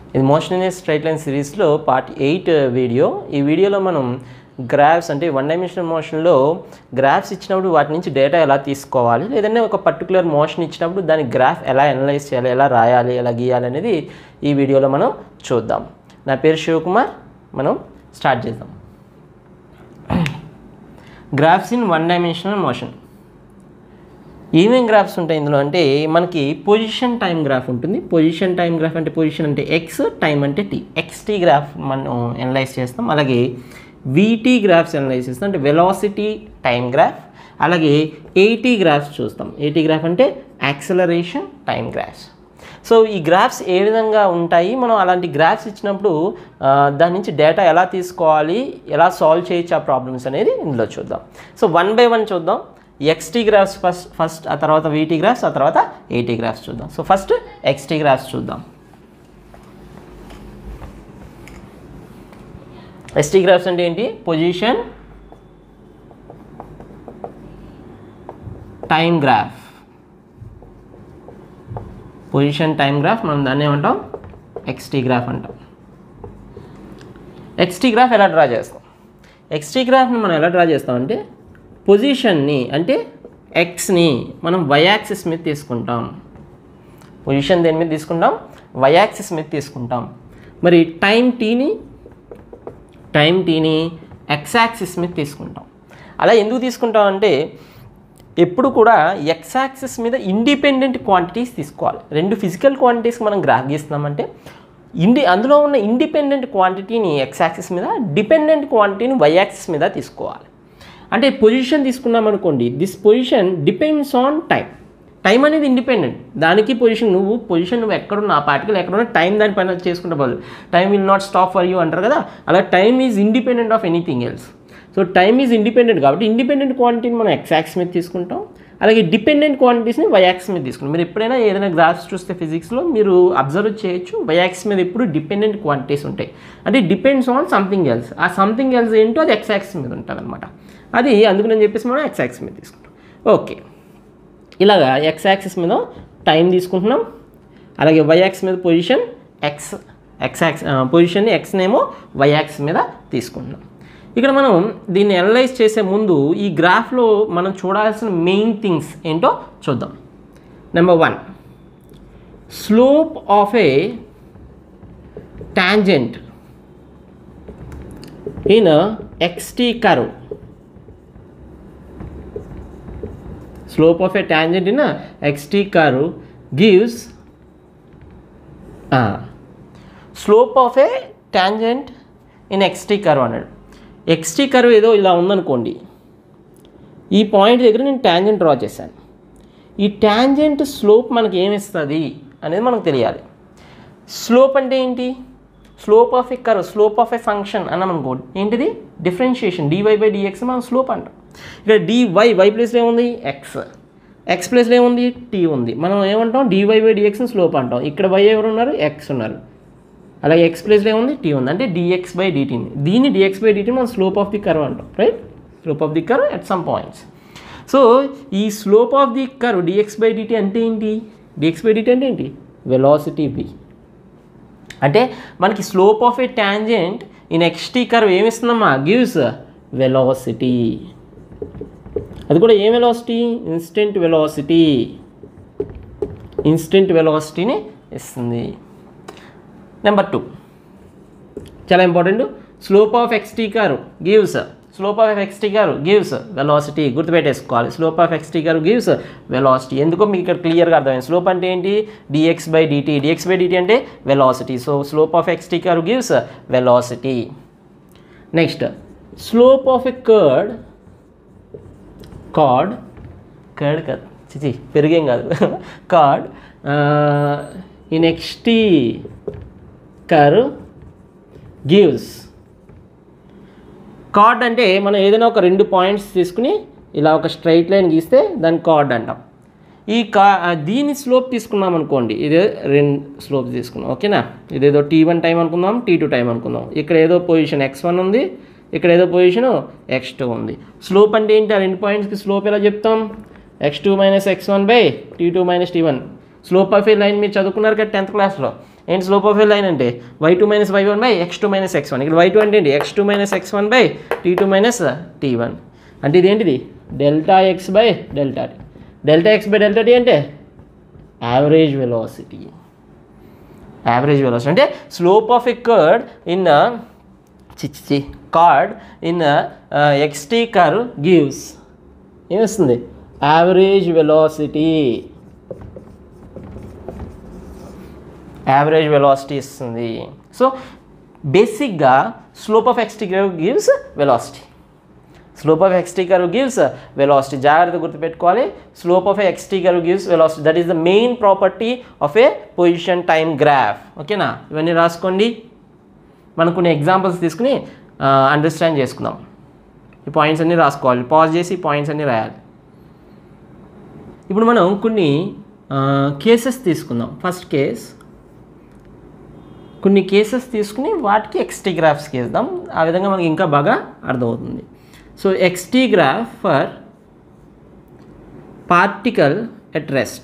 ఇది motion in straight line సిరీస్లో part eight video ఈ వీడియోలో మనం గ్రాఫ్స్ అంటే వన్ డైమెన్షనల్ మోషన్లో గ్రాఫ్స్ ఇచ్చినప్పుడు వాటి నుంచి డేటా ఎలా తీసుకోవాలి లేదంటే ఒక పర్టికులర్ మోషన్ ఇచ్చినప్పుడు దాని గ్రాఫ్ ఎలా అనలైజ్ చేయాలి ఎలా రాయాలి ఎలా గీయాలి అనేది ఈ వీడియోలో మనం చూద్దాం నా పేరు శివకుమార్ మనం స్టార్ట్ చేద్దాం graphs in one dimensional motion ఏమేం గ్రాఫ్స్ ఉంటాయి ఇందులో అంటే మనకి పొజిషన్ టైం గ్రాఫ్ ఉంటుంది పొజిషన్ టైం గ్రాఫ్ అంటే పొజిషన్ అంటే ఎక్స్ టైం అంటే టీ ఎక్స్టీ గ్రాఫ్ మనం అనలైజ్ చేస్తాం అలాగే వీటీ గ్రాఫ్స్ అనలైజ్ చేస్తాం అంటే వెలాసిటీ టైం గ్రాఫ్ అలాగే ఏటీ గ్రాఫ్స్ చూస్తాం ఏటీ గ్రాఫ్ అంటే యాక్సలరేషన్ టైం గ్రాఫ్స్ సో ఈ గ్రాఫ్స్ ఏ విధంగా ఉంటాయి మనం అలాంటి గ్రాఫ్స్ ఇచ్చినప్పుడు ఆ, దాని నుంచి డేటా ఎలా తీసుకోవాలి ఎలా సాల్వ్ చేయొచ్చు ఆ ప్రాబ్లమ్స్ అనేది ఇందులో చూద్దాం సో వన్ బై వన్ చూద్దాం ఎక్స్టీ గ్రాఫ్స్ ఫస్ట్ ఫస్ట్ ఆ తర్వాత వీటీ గ్రాఫ్స్ ఆ తర్వాత ఏటీ గ్రాఫ్స్ చూద్దాం సో ఫస్ట్ ఎక్స్టీ గ్రాఫ్స్ చూద్దాం ఎస్టీ గ్రాఫ్స్ అంటే ఏంటి position time graph position time graph మనం దాన్ని ఏమంటాం ఎక్స్టీ గ్రాఫ్ అంటాం ఎక్స్టీ గ్రాఫ్ ఎలా డ్రా చేస్తాం ఎక్స్టీ గ్రాఫ్ని మనం ఎలా డ్రా చేస్తామంటే పొజిషన్ని అంటే ఎక్స్ని మనం వై యాక్సిస్ మీద తీసుకుంటాం పొజిషన్ దేని మీద తీసుకుంటాం వై యాక్సిస్ మీద తీసుకుంటాం మరి టైం టీని టైం టీని ఎక్స్ యాక్సిస్ మీద తీసుకుంటాం అలా ఎందుకు తీసుకుంటాం అంటే ఎప్పుడు కూడా ఎక్స్ యాక్సిస్ మీద ఇండిపెండెంట్ క్వాంటిటీస్ తీసుకోవాలి రెండు ఫిజికల్ క్వాంటిటీస్కి మనం గ్రాఫ్ గీస్తున్నామంటే ఇండి అందులో ఉన్న ఇండిపెండెంట్ క్వాంటిటీని ఎక్స్ యాక్సిస్ మీద డిపెండెంట్ క్వాంటిటీని వై యాక్సిస్ మీద తీసుకోవాలి అంటే పొజిషన్ తీసుకున్నాం అనుకోండి this position depends on time time అనేది ఇండిపెండెంట్ దానికి పొజిషన్ నువ్వు పొజిషన్ నువ్వు ఎక్కడున్నా ఆ పార్టికల్ ఎక్కడున్నా టైం దాని పైన చేసుకుంటే బదులు time will not stop for you అంటారు కదా అలా time is independent of anything else so time is independent కాబట్టి ఇండిపెండెంట్ క్వాంటిటీని మనం ఎక్స్ యాక్స్ మీద తీసుకుంటాం అలాగే డిపెండెంట్ క్వాంటిటీస్ని వై యాక్స్ మీద తీసుకుంటాం మీరు ఎప్పుడైనా ఏదైనా గ్రాఫ్స్ చూస్తే ఫిజిక్స్లో మీరు అబ్జర్వ్ చేయొచ్చు వై యాక్స్ మీద ఎప్పుడు డిపెండెంట్ క్వాంటిటీస్ ఉంటాయి అంటే డిపెండ్స్ ఆన్ సంథింగ్ ఎల్స్ ఆ సంథింగ్ ఎల్స్ ఏంటో అది ఎక్స్ యాక్స్ మీద ఉంటుంది అనమాట అది అందుకని చెప్పేసి మనం ఎక్స్ యాక్స్ మీద తీసుకుంటాం ఓకే ఇలాగా ఎక్స్ యాక్సిస్ మీద టైం తీసుకుంటున్నాం అలాగే వై యాక్స్ మీద position x x axis position ఎక్స్నేమో వై యాక్స్ మీద తీసుకుంటున్నాం ఇక్కడ మనం దీన్ని అనలైజ్ చేసే ముందు ఈ గ్రాఫ్లో మనం చూడాల్సిన మెయిన్ థింగ్స్ ఏంటో చూద్దాం number one slope of a tangent in xt curve slope of a tangent in a xt curve gives uh, slope of a tangent in xt curve అన్నాడు xt కర్వ్ ఏదో ఇలా ఉందనుకోండి ఈ పాయింట్ దగ్గర నేను tangent draw చేశాను ఈ tangent slope మనకి ఏమిస్తుంది అనేది మనకు తెలియాలి స్లోప్ అంటే ఏంటి slope of a curve slope of a function అన్నాం అనుకో ఏంటిది డిఫరెన్షియేషన్ డివై బై డిఎక్స్ మనం స్లోప్ అంటాం ఇక్కడ డివై వై ప్లేస్లో ఏముంది ఎక్స్ ఎక్స్ ప్లేస్లో ఏముంది టీ ఉంది మనం ఏమంటాం డివై బై డిఎక్స్ని స్లోప్ అంటాం ఇక్కడ వై ఎవరు ఉన్నారు ఎక్స్ ఉన్నారు అలాగే ఎక్స్ ప్లేస్లో ఏముంది టీ ఉంది అంటే డిఎక్స్ బై డిటీని దీన్ని డిఎక్స్ బై డిటీ మనం స్లోప్ ఆఫ్ ది కర్వ్ అంటాం right slope of the curve at some points so ఈ slope of the curve dx by dt అంటే ఏంటి డిఎక్స్ బై డిటీ అంటే ఏంటి వెలాసిటీ బి అంటే మనకి slope of a tangent in xt curve ఏమిస్తుందమ్మా gives velocity అది కూడా ఏ వెలాసిటీ ఇన్స్టెంట్ వెలాసిటీ ఇన్స్టెంట్ వెలాసిటీని ఇస్తుంది నెంబర్ టూ చాలా important slope of ఎక్స్టీ curve gives slope of ఎక్స్టీ curve gives velocity గుర్తుపెట్టేసుకోవాలి slope of ఎక్స్టీ curve gives velocity ఎందుకో మీకు ఇక్కడ క్లియర్గా అర్థమైంది స్లోప్ అంటే ఏంటి dx by dt dx by dt అంటే velocity so slope of ఎక్స్టీ curve gives velocity next slope of a chord chord chord కాదు చిచి పెరిగేం కాదు chord in xt curve gives chord అంటే మనం ఏదైనా ఒక రెండు పాయింట్స్ తీసుకుని ఇలా ఒక స్ట్రైట్ లైన్ గీస్తే దాన్ని కార్డ్ అంటాం ఈ కా దీని స్లోప్ తీసుకున్నాం అనుకోండి ఇదే రెండు స్లోప్ తీసుకున్నాం ఓకేనా ఇదేదో టీ వన్ టైం అనుకుందాం టీ టూ టైం అనుకుందాం ఇక్కడ ఏదో పొజిషన్ ఎక్స్ వన్ ఉంది ఇక్కడ ఏదో పొజిషన్ ఎక్స్ టూ ఉంది స్లోప్ అంటే ఏంటి ఆ రెండు పాయింట్స్కి స్లోప్ ఎలా చెప్తాం x two minus x one by t two minus t one slope of a line మీరు చదువుకున్నారు కదా టెన్త్ క్లాస్లో ఏంటి స్లోప్ ఆఫ్ ఏ లైన్ అంటే y two minus y one by x two minus x one ఇక్కడ y two అంటే ఏంటి x two minus x one by t two minus t one అంటే ఇది ఏంటిది delta x by delta t delta x by delta t అంటే average velocity average velocity అంటే slope of a chord in చిచ్చి chord in xt curve gives ఏమొస్తుంది average velocity average velocity ఇస్తుంది so బేసిక్గా slope of ఎక్స్టీ curve gives velocity slope of ఎక్స్టీ curve gives velocity జాగ్రత్త గుర్తుపెట్టుకోవాలి slope of ఎక్స్టీ curve gives velocity that is the main property of a position time graph ఓకేనా ఇవన్నీ రాసుకోండి మనం కొన్ని ఎగ్జాంపుల్స్ తీసుకుని అండర్స్టాండ్ చేసుకుందాం ఈ పాయింట్స్ అన్నీ రాసుకోవాలి పాజ్ చేసి ఈ పాయింట్స్ అన్నీ రాయాలి ఇప్పుడు మనం కొన్ని కేసెస్ తీసుకుందాం ఫస్ట్ కేస్ కొన్ని కేసెస్ తీసుకుని వాటికి ఎక్స్టీ గ్రాఫ్స్కి వేద్దాం ఆ విధంగా మనకి ఇంకా బాగా అర్థమవుతుంది so ఎక్స్టీ graph for particle at rest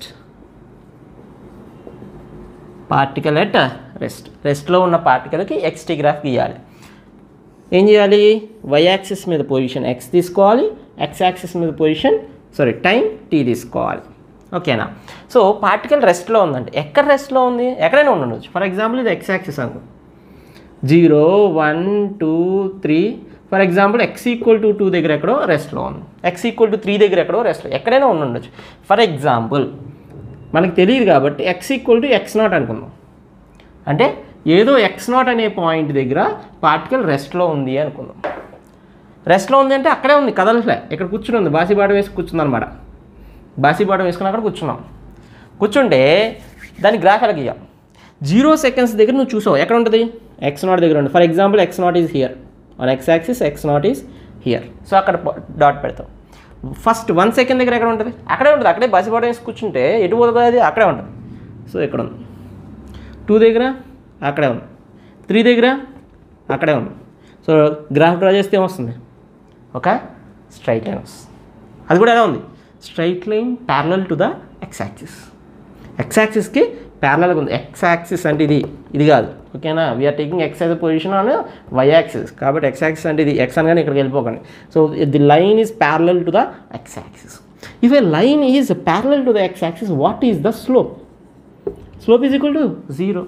particle at rest రెస్ట్లో ఉన్న పార్టికల్కి ఎక్స్టీ గ్రాఫ్ గీయాలి ఏం చేయాలి వై యాక్సిస్ మీద పొజిషన్ ఎక్స్ తీసుకోవాలి ఎక్స్ యాక్సిస్ మీద పొజిషన్ సారీ టైం టీ తీసుకోవాలి ఓకేనా సో పార్టికల్ రెస్ట్లో ఉందంటే ఎక్కడ రెస్ట్లో ఉంది ఎక్కడైనా ఉండొచ్చు ఫర్ ఎగ్జాంపుల్ ఇది ఎక్స్ యాక్సిస్ అనుకో zero one two three for example x equal to two దగ్గర ఎక్కడో రెస్ట్లో ఉంది ఎక్స్ ఈక్వల్ టు త్రీ దగ్గర ఎక్కడో రెస్ట్లో ఎక్కడైనా ఉండొచ్చు ఫర్ ఎగ్జాంపుల్ మనకు తెలియదు కాబట్టి x equal to x not అనుకుందాం అంటే ఏదో ఎక్స్ నాట్ అనే పాయింట్ దగ్గర పార్టికల్ రెస్ట్లో ఉంది అనుకుందాం రెస్ట్లో ఉంది అంటే అక్కడే ఉంది కదలట్లే ఇక్కడ కూర్చుని ఉంది బాసిబాట వేసి కూర్చుంది అనమాట బాసిబాట వేసుకుని అక్కడ కూర్చున్నాం కూర్చుంటే దాని గ్రాఫ్ ఎలా గీయాలి జీరో సెకండ్స్ దగ్గర నువ్వు చూసావు ఎక్కడ ఉంటుంది ఎక్స్ నాట్ దగ్గర ఉంటుంది for example x not is here on x axis x not is here so అక్కడ డాట్ పెడతావు ఫస్ట్ వన్ సెకండ్ దగ్గర ఎక్కడ ఉంటుంది అక్కడే ఉంటుంది అక్కడే బాసిబాట వేసి కూర్చుంటే ఎటు పోతుంది అది అక్కడే ఉంటుంది సో ఇక్కడ ఉంది టూ దగ్గర అక్కడే ఉంది త్రీ దగ్గర అక్కడే ఉంది సో గ్రాఫ్ డ్రా చేస్తే ఏమొస్తుంది ఒక స్ట్రైట్ లైన్ వస్తుంది అది కూడా ఎలా ఉంది straight line parallel to the x axis x యాక్సిస్కి ప్యారలల్గా ఉంది ఎక్స్ యాక్సిస్ అంటే ఇది ఇది కాదు ఓకేనా we are taking x as position on y axis కాబట్టి ఎక్స్ యాక్సిస్ అంటే ఇది ఎక్స్ అనగానే ఇక్కడికి వెళ్ళిపోకండి so the line is parallel to the x axis if a line is parallel to the x axis what is the slope slope is equal to 0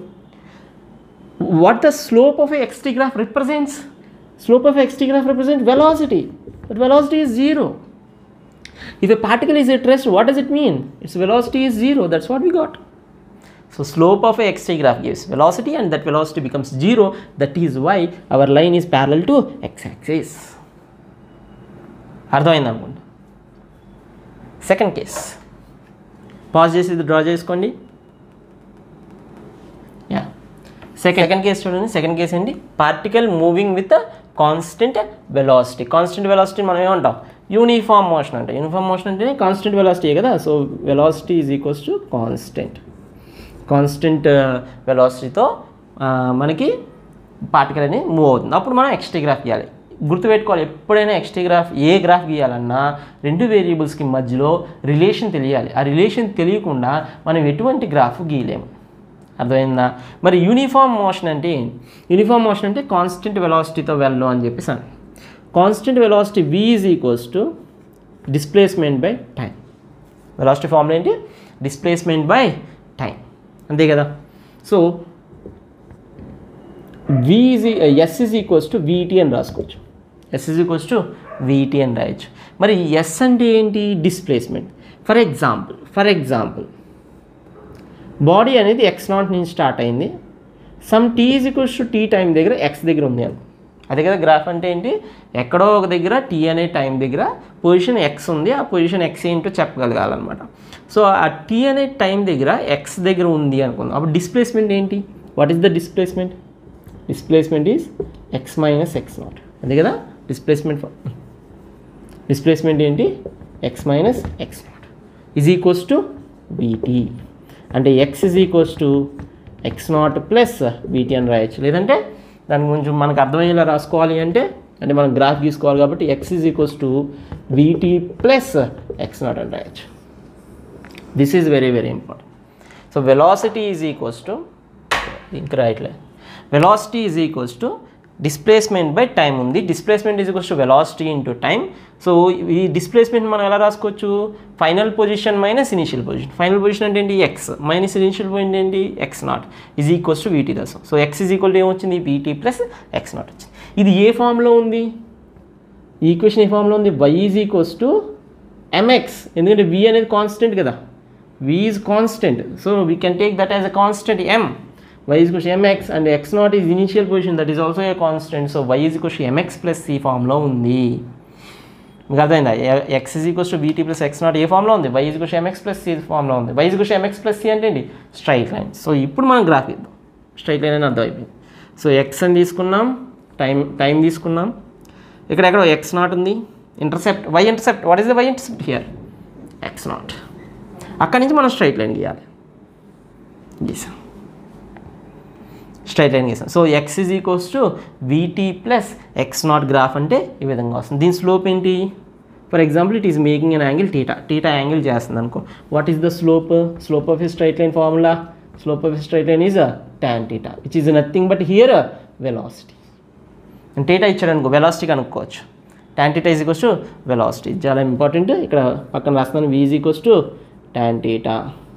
what the slope of a xt graph represents slope of a xt graph represents velocity but velocity is 0 if a particle is at rest what does it mean its velocity is 0 that's what we got so slope of a xt graph gives velocity and that velocity becomes 0 that is why our line is parallel to x axis అర్థమైంది అనుకోండి second case pause చేసి ఇది draw చేసుకోండి యా second second case చూడండి second case ఏంటి particle moving with constant velocity constant velocity మనం ఏమంటాం యూనిఫామ్ మోషన్ అంటే యూనిఫామ్ మోషన్ అంటే కాన్స్టెంట్ వెలాసిటీ కదా so velocity is equals to constant constant వెలాసిటీతో మనకి పార్టికల్ అనేది మూవ్ అవుతుంది అప్పుడు మనం ఎక్స్టీ గ్రాఫ్ గీయాలి గుర్తుపెట్టుకోవాలి ఎప్పుడైనా ఎక్స్టీ గ్రాఫ్ ఏ గ్రాఫ్ గీయాలన్నా రెండు వేరియబుల్స్కి మధ్యలో రిలేషన్ తెలియాలి ఆ రిలేషన్ తెలియకుండా మనం ఎటువంటి గ్రాఫ్ గీయలేము అర్థమైందా మరి యూనిఫామ్ మోషన్ అంటే ఏంటి యూనిఫామ్ మోషన్ అంటే కాన్స్టెంట్ వెలాసిటీతో వెళ్ళు అని చెప్పేసి అని constant velocity v is equals to displacement by time velocity formula ఏంటి డిస్ప్లేస్మెంట్ బై టైం అంతే కదా so v is s is equals to vt అని రాసుకోవచ్చు s is equals to vt అని రాయొచ్చు మరి ఎస్ అంటే ఏంటి displacement for example for example body అనేది ఎక్స్ నాట్ నుంచి స్టార్ట్ అయింది some t is equals to t time దగ్గర ఎక్స్ దగ్గర ఉంది అనుకో అదే కదా గ్రాఫ్ అంటే ఏంటి ఎక్కడో ఒక దగ్గర టీ అనే టైం దగ్గర పొజిషన్ ఎక్స్ ఉంది ఆ పొజిషన్ ఎక్స్ ఏంటో చెప్పగలగాలన్నమాట సో ఆ టీ అనే టైం దగ్గర ఎక్స్ దగ్గర ఉంది అనుకుందాం అప్పుడు డిస్ప్లేస్మెంట్ ఏంటి what is the displacement displacement is x minus x not అదే కదా డిస్ప్లేస్మెంట్ డిస్ప్లేస్మెంట్ ఏంటి x minus x not is equals to vt అంటే x is equals to x not plus vt అని రాయొచ్చు లేదంటే దాని గురించి మనకు అర్థమయ్యేలా రాసుకోవాలి అంటే అంటే మనం గ్రాఫ్ గీసుకోవాలి కాబట్టి x is equals to vt plus x not అని రాయొచ్చు this is very very important so velocity is equals to ఇంక రాయట్లే velocity is equals to displacement by time ఉంది displacement is equals to velocity into time so ఈ displacement మనం ఎలా రాసుకోవచ్చు final position minus initial position final position అంటే ఏంటి x minus initial position ఏంటి x not is equals to vt రాసాం so x is equal to ఏమొచ్చింది vt plus x not వచ్చింది ఇది ఏ ఫామ్లో ఉంది ఈ ఈక్వేషన్ ఏ ఫామ్లో ఉంది y is equals to mx ఎందుకంటే వి అనేది కాన్స్టెంట్ కదా v is constant so we can take that as a constant m y is equal to mx and x naught is initial position that is also a constant so y is equal to mx plus c ఫామ్లో ఉంది మీకు అర్థమైందా x is equals to vt plus x not ఏ ఫామ్లో ఉంది y is equal to mx plus c ఫామ్లో ఉంది y is equal to mx plus c అంటే ఏంటి స్ట్రైట్ లైన్ సో ఇప్పుడు మనం గ్రాఫ్ ఇద్దాం స్ట్రైట్ లైన్ అని అర్థమైపోయింది సో ఎక్స్ అని తీసుకున్నాం టైం టైం తీసుకున్నాం ఇక్కడ ఎక్కడ ఎక్స్ నాట్ ఉంది intercept y intercept what is the y intercept here x not అక్కడి నుంచి మనం స్ట్రైట్ లైన్ గీయాలి గీసాం స్ట్రైట్ లైన్ గీసాం so x is equals to vt plus x not graph అంటే ఈ విధంగా వస్తుంది దీని స్లోప్ ఏంటి for example it is making an angle theta theta angle చేస్తుంది అనుకో what is the slope slope of a straight line formula slope of a straight line is tan theta which is nothing but here velocity theta ఇచ్చాడు అనుకో velocity కనుక్కోవచ్చు tan theta is equals to velocity చాలా important ఇక్కడ పక్కన రాస్తున్నాను v is equals to tan theta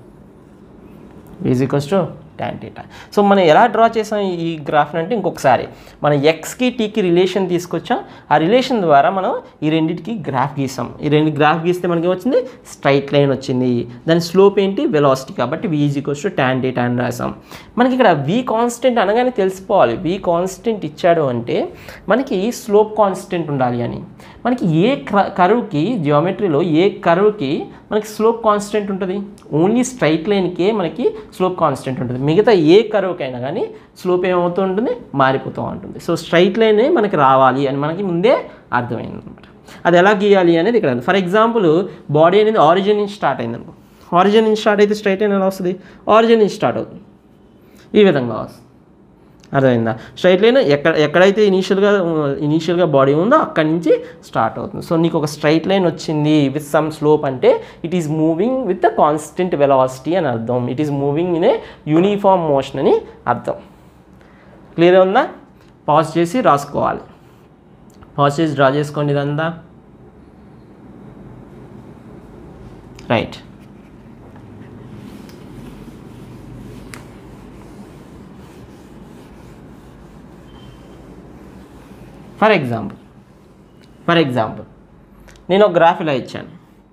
is equals to tan theta so మనం ఎలా draw చేసాం ఈ గ్రాఫ్ని అంటే ఇంకొకసారి మనం ఎక్స్కి టీకి రిలేషన్ తీసుకొచ్చాం ఆ రిలేషన్ ద్వారా మనం ఈ రెండింటికి గ్రాఫ్ గీసాం ఈ రెండు గ్రాఫ్ గీస్తే మనకి వచ్చింది స్ట్రైట్ లైన్ వచ్చింది దాని స్లోప్ ఏంటి వెలాసిటీ కాబట్టి v is equals to tan theta అని రాసాం మనకి ఇక్కడ వి కాన్స్టెంట్ అనగానే తెలిసిపోవాలి వి కాన్స్టెంట్ ఇచ్చాడు అంటే మనకి స్లోప్ కాన్స్టెంట్ ఉండాలి అని మనకి ఏ కరువుకి జియోమెట్రీలో ఏ కరువుకి మనకి స్లోప్ కాన్స్టెంట్ ఉంటుంది ఓన్లీ స్ట్రైట్ లైన్కే మనకి స్లోప్ కాన్స్టెంట్ ఉంటుంది మిగతా ఏ కరువుకైనా కానీ స్లోప్ ఏమవుతూ ఉంటుంది మారిపోతూ ఉంటుంది సో స్ట్రైట్ లైనే మనకి రావాలి అని మనకి ముందే అర్థమైంది అనమాట అది ఎలా గీయాలి అనేది ఇక్కడ ఫర్ ఎగ్జాంపుల్ బాడీ అనేది ఆరిజిన్ నుంచి స్టార్ట్ అయింది అనుకో ఆరిజిన్ నుంచి స్టార్ట్ అయితే స్ట్రైట్ లైన్ ఎలా వస్తుంది ఆరిజిన్ నుంచి స్టార్ట్ అవుతుంది ఈ విధంగా వస్తుంది అర్థమైందా స్ట్రైట్ లైన్ ఎక్కడ ఎక్కడైతే ఇనీషియల్గా ఇనీషియల్గా బాడీ ఉందో అక్కడి నుంచి స్టార్ట్ అవుతుంది సో నీకు ఒక స్ట్రైట్ లైన్ వచ్చింది విత్ సమ్ స్లోప్ అంటే it is moving with the constant velocity అని అర్థం it is moving in a uniform motion అని అర్థం క్లియర్ ఉందా పాజ్ చేసి రాసుకోవాలి పాజ్ చేసి డ్రా చేసుకోండి ఇదంతా right for example for example నేను ఒక గ్రాఫ్ ఇలా ఇచ్చాను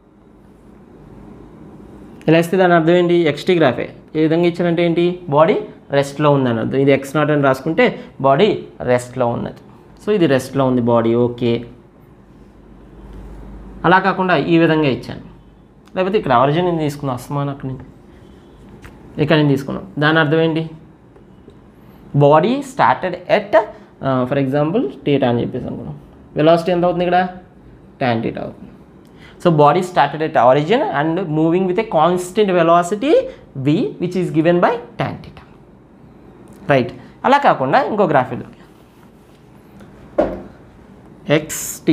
ఇలా ఇస్తే దాని అర్థం ఏంటి ఎక్స్టీ గ్రాఫే ఏ విధంగా ఇచ్చానంటే ఏంటి బాడీ రెస్ట్లో ఉందని అర్థం ఇది ఎక్స్ నాట్ అని రాసుకుంటే బాడీ రెస్ట్లో ఉన్నది సో ఇది రెస్ట్లో ఉంది బాడీ ఓకే అలా కాకుండా ఈ విధంగా ఇచ్చాను లేకపోతే ఇక్కడ ఆరిజిన్ నేను తీసుకున్నాం అస్మాన్ అక్కడి నుంచి ఇక్కడ నేను తీసుకున్నాం దాని అర్థం ఏంటి body started at for example theta అని చెప్పేసి అనుకున్నాం వెలాసిటీ ఎంత అవుతుంది ఇక్కడ ట్యాన్ టీటా అవుతుంది so body started at origin and moving with a constant velocity v which is given by tan theta right అలా కాకుండా ఇంకో గ్రాఫిక్ ఎక్స్టీ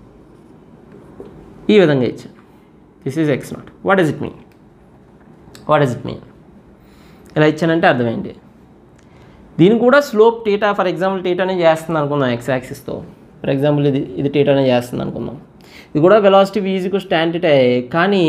ఈ విధంగా ఇచ్చాను this is x not what does it mean what does it mean ఇలా ఇచ్చానంటే అర్థం ఏంటి దీన్ని కూడా స్లోప్ టీటా ఫర్ ఎగ్జాంపుల్ టీటానే చేస్తుంది అనుకుందాం ఎక్స్ యాక్సిస్తో ఫర్ ఎగ్జాంపుల్ ఇది ఇది టీటానే చేస్తుంది అనుకుందాం ఇది కూడా వెలాసిటీ వీజీకు స్టాండర్డ్ కానీ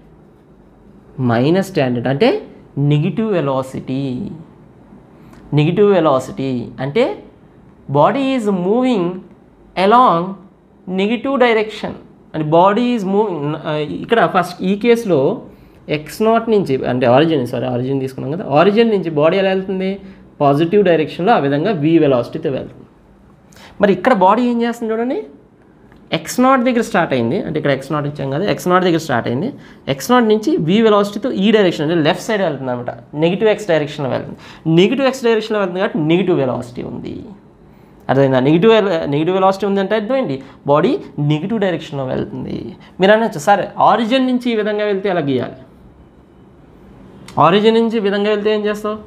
మైనస్ స్టాండర్డ్ అంటే నెగిటివ్ వెలాసిటీ నెగిటివ్ వెలాసిటీ అంటే body is moving along negative direction and body is moving ఇక్కడ ఫస్ట్ ఈ కేసులో ఎక్స్ నాట్ నుంచి అంటే ఆరిజిన్ సారీ ఆరిజిన్ తీసుకున్నాం కదా ఆరిజిన్ నుంచి బాడీ ఎలా వెళ్తుంది పాజిటివ్ డైరెక్షన్లో ఆ విధంగా వి వెలాసిటీతో వెళ్తుంది మరి ఇక్కడ బాడీ ఏం చేస్తుంది చూడండి ఎక్స్ నాట్ దగ్గర స్టార్ట్ అయింది అంటే ఇక్కడ ఎక్స్ నాట్ ఇచ్చాం కదా ఎక్స్ నాట్ దగ్గర స్టార్ట్ అయింది ఎక్స్ నాట్ నుంచి వి వెలాసిటీతో ఈ డైరెక్షన్ అంటే లెఫ్ట్ సైడ్ వెళ్తుంది అనమాట నెగిటివ్ ఎక్స్ డైరెక్షన్లో వెళ్తుంది నెగిటివ్ ఎక్స్ డైరెక్షన్లో వెళ్తుంది కాబట్టి నెగిటివ్ వెలాసిటీ ఉంది అర్థమైందా నెగిటివ్ నెగిటివ్ వెలాసిటీ ఉంది అంటే అర్థం ఏంటి బాడీ నెగిటివ్ డైరెక్షన్లో వెళ్తుంది మీరు అనొచ్చు సరే ఆరిజిన్ నుంచి ఈ విధంగా వెళ్తే ఎలా గీయాలి ఆరిజిన్ నుంచి ఈ విధంగా వెళ్తే ఏం చేస్తావు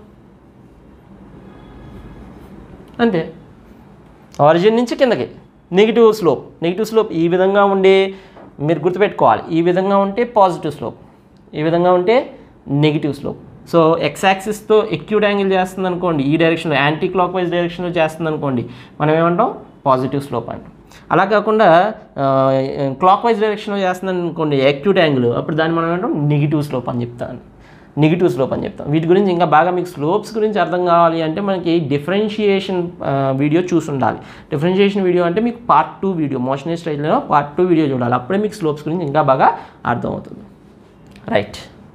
అంతే ఆరిజిన్ నుంచి కిందకి నెగిటివ్ స్లోప్ నెగిటివ్ స్లోప్ ఈ విధంగా ఉండే మీరు గుర్తుపెట్టుకోవాలి ఈ విధంగా ఉంటే పాజిటివ్ స్లోప్ ఈ విధంగా ఉంటే నెగిటివ్ స్లోప్ సో ఎక్స్ యాక్సిస్తో ఎక్యూట్ యాంగిల్ చేస్తుంది అనుకోండి ఈ డైరెక్షన్లో యాంటీ క్లాక్ వైజ్ డైరెక్షన్లో చేస్తుంది అనుకోండి మనం ఏమంటాం పాజిటివ్ స్లోప్ అంటాం అలా కాకుండా క్లాక్ వైజ్ డైరెక్షన్లో చేస్తుంది అనుకోండి యాక్యూట్ యాంగిల్ అప్పుడు దాన్ని మనం ఏమంటాం నెగిటివ్ స్లోప్ అని చెప్తాను నెగిటివ్ స్లోప్ అని చెప్తాం వీటి గురించి ఇంకా బాగా మీకు స్లోప్స్ గురించి అర్థం కావాలి అంటే మనకి డిఫరెన్షియేషన్ వీడియో చూసి ఉండాలి డిఫరెన్షియేషన్ వీడియో అంటే మీకు పార్ట్ టూ వీడియో మోషన్ స్టైల్లో పార్ట్ టూ వీడియో చూడాలి అప్పుడే మీకు స్లోప్స్ గురించి ఇంకా బాగా అర్థమవుతుంది right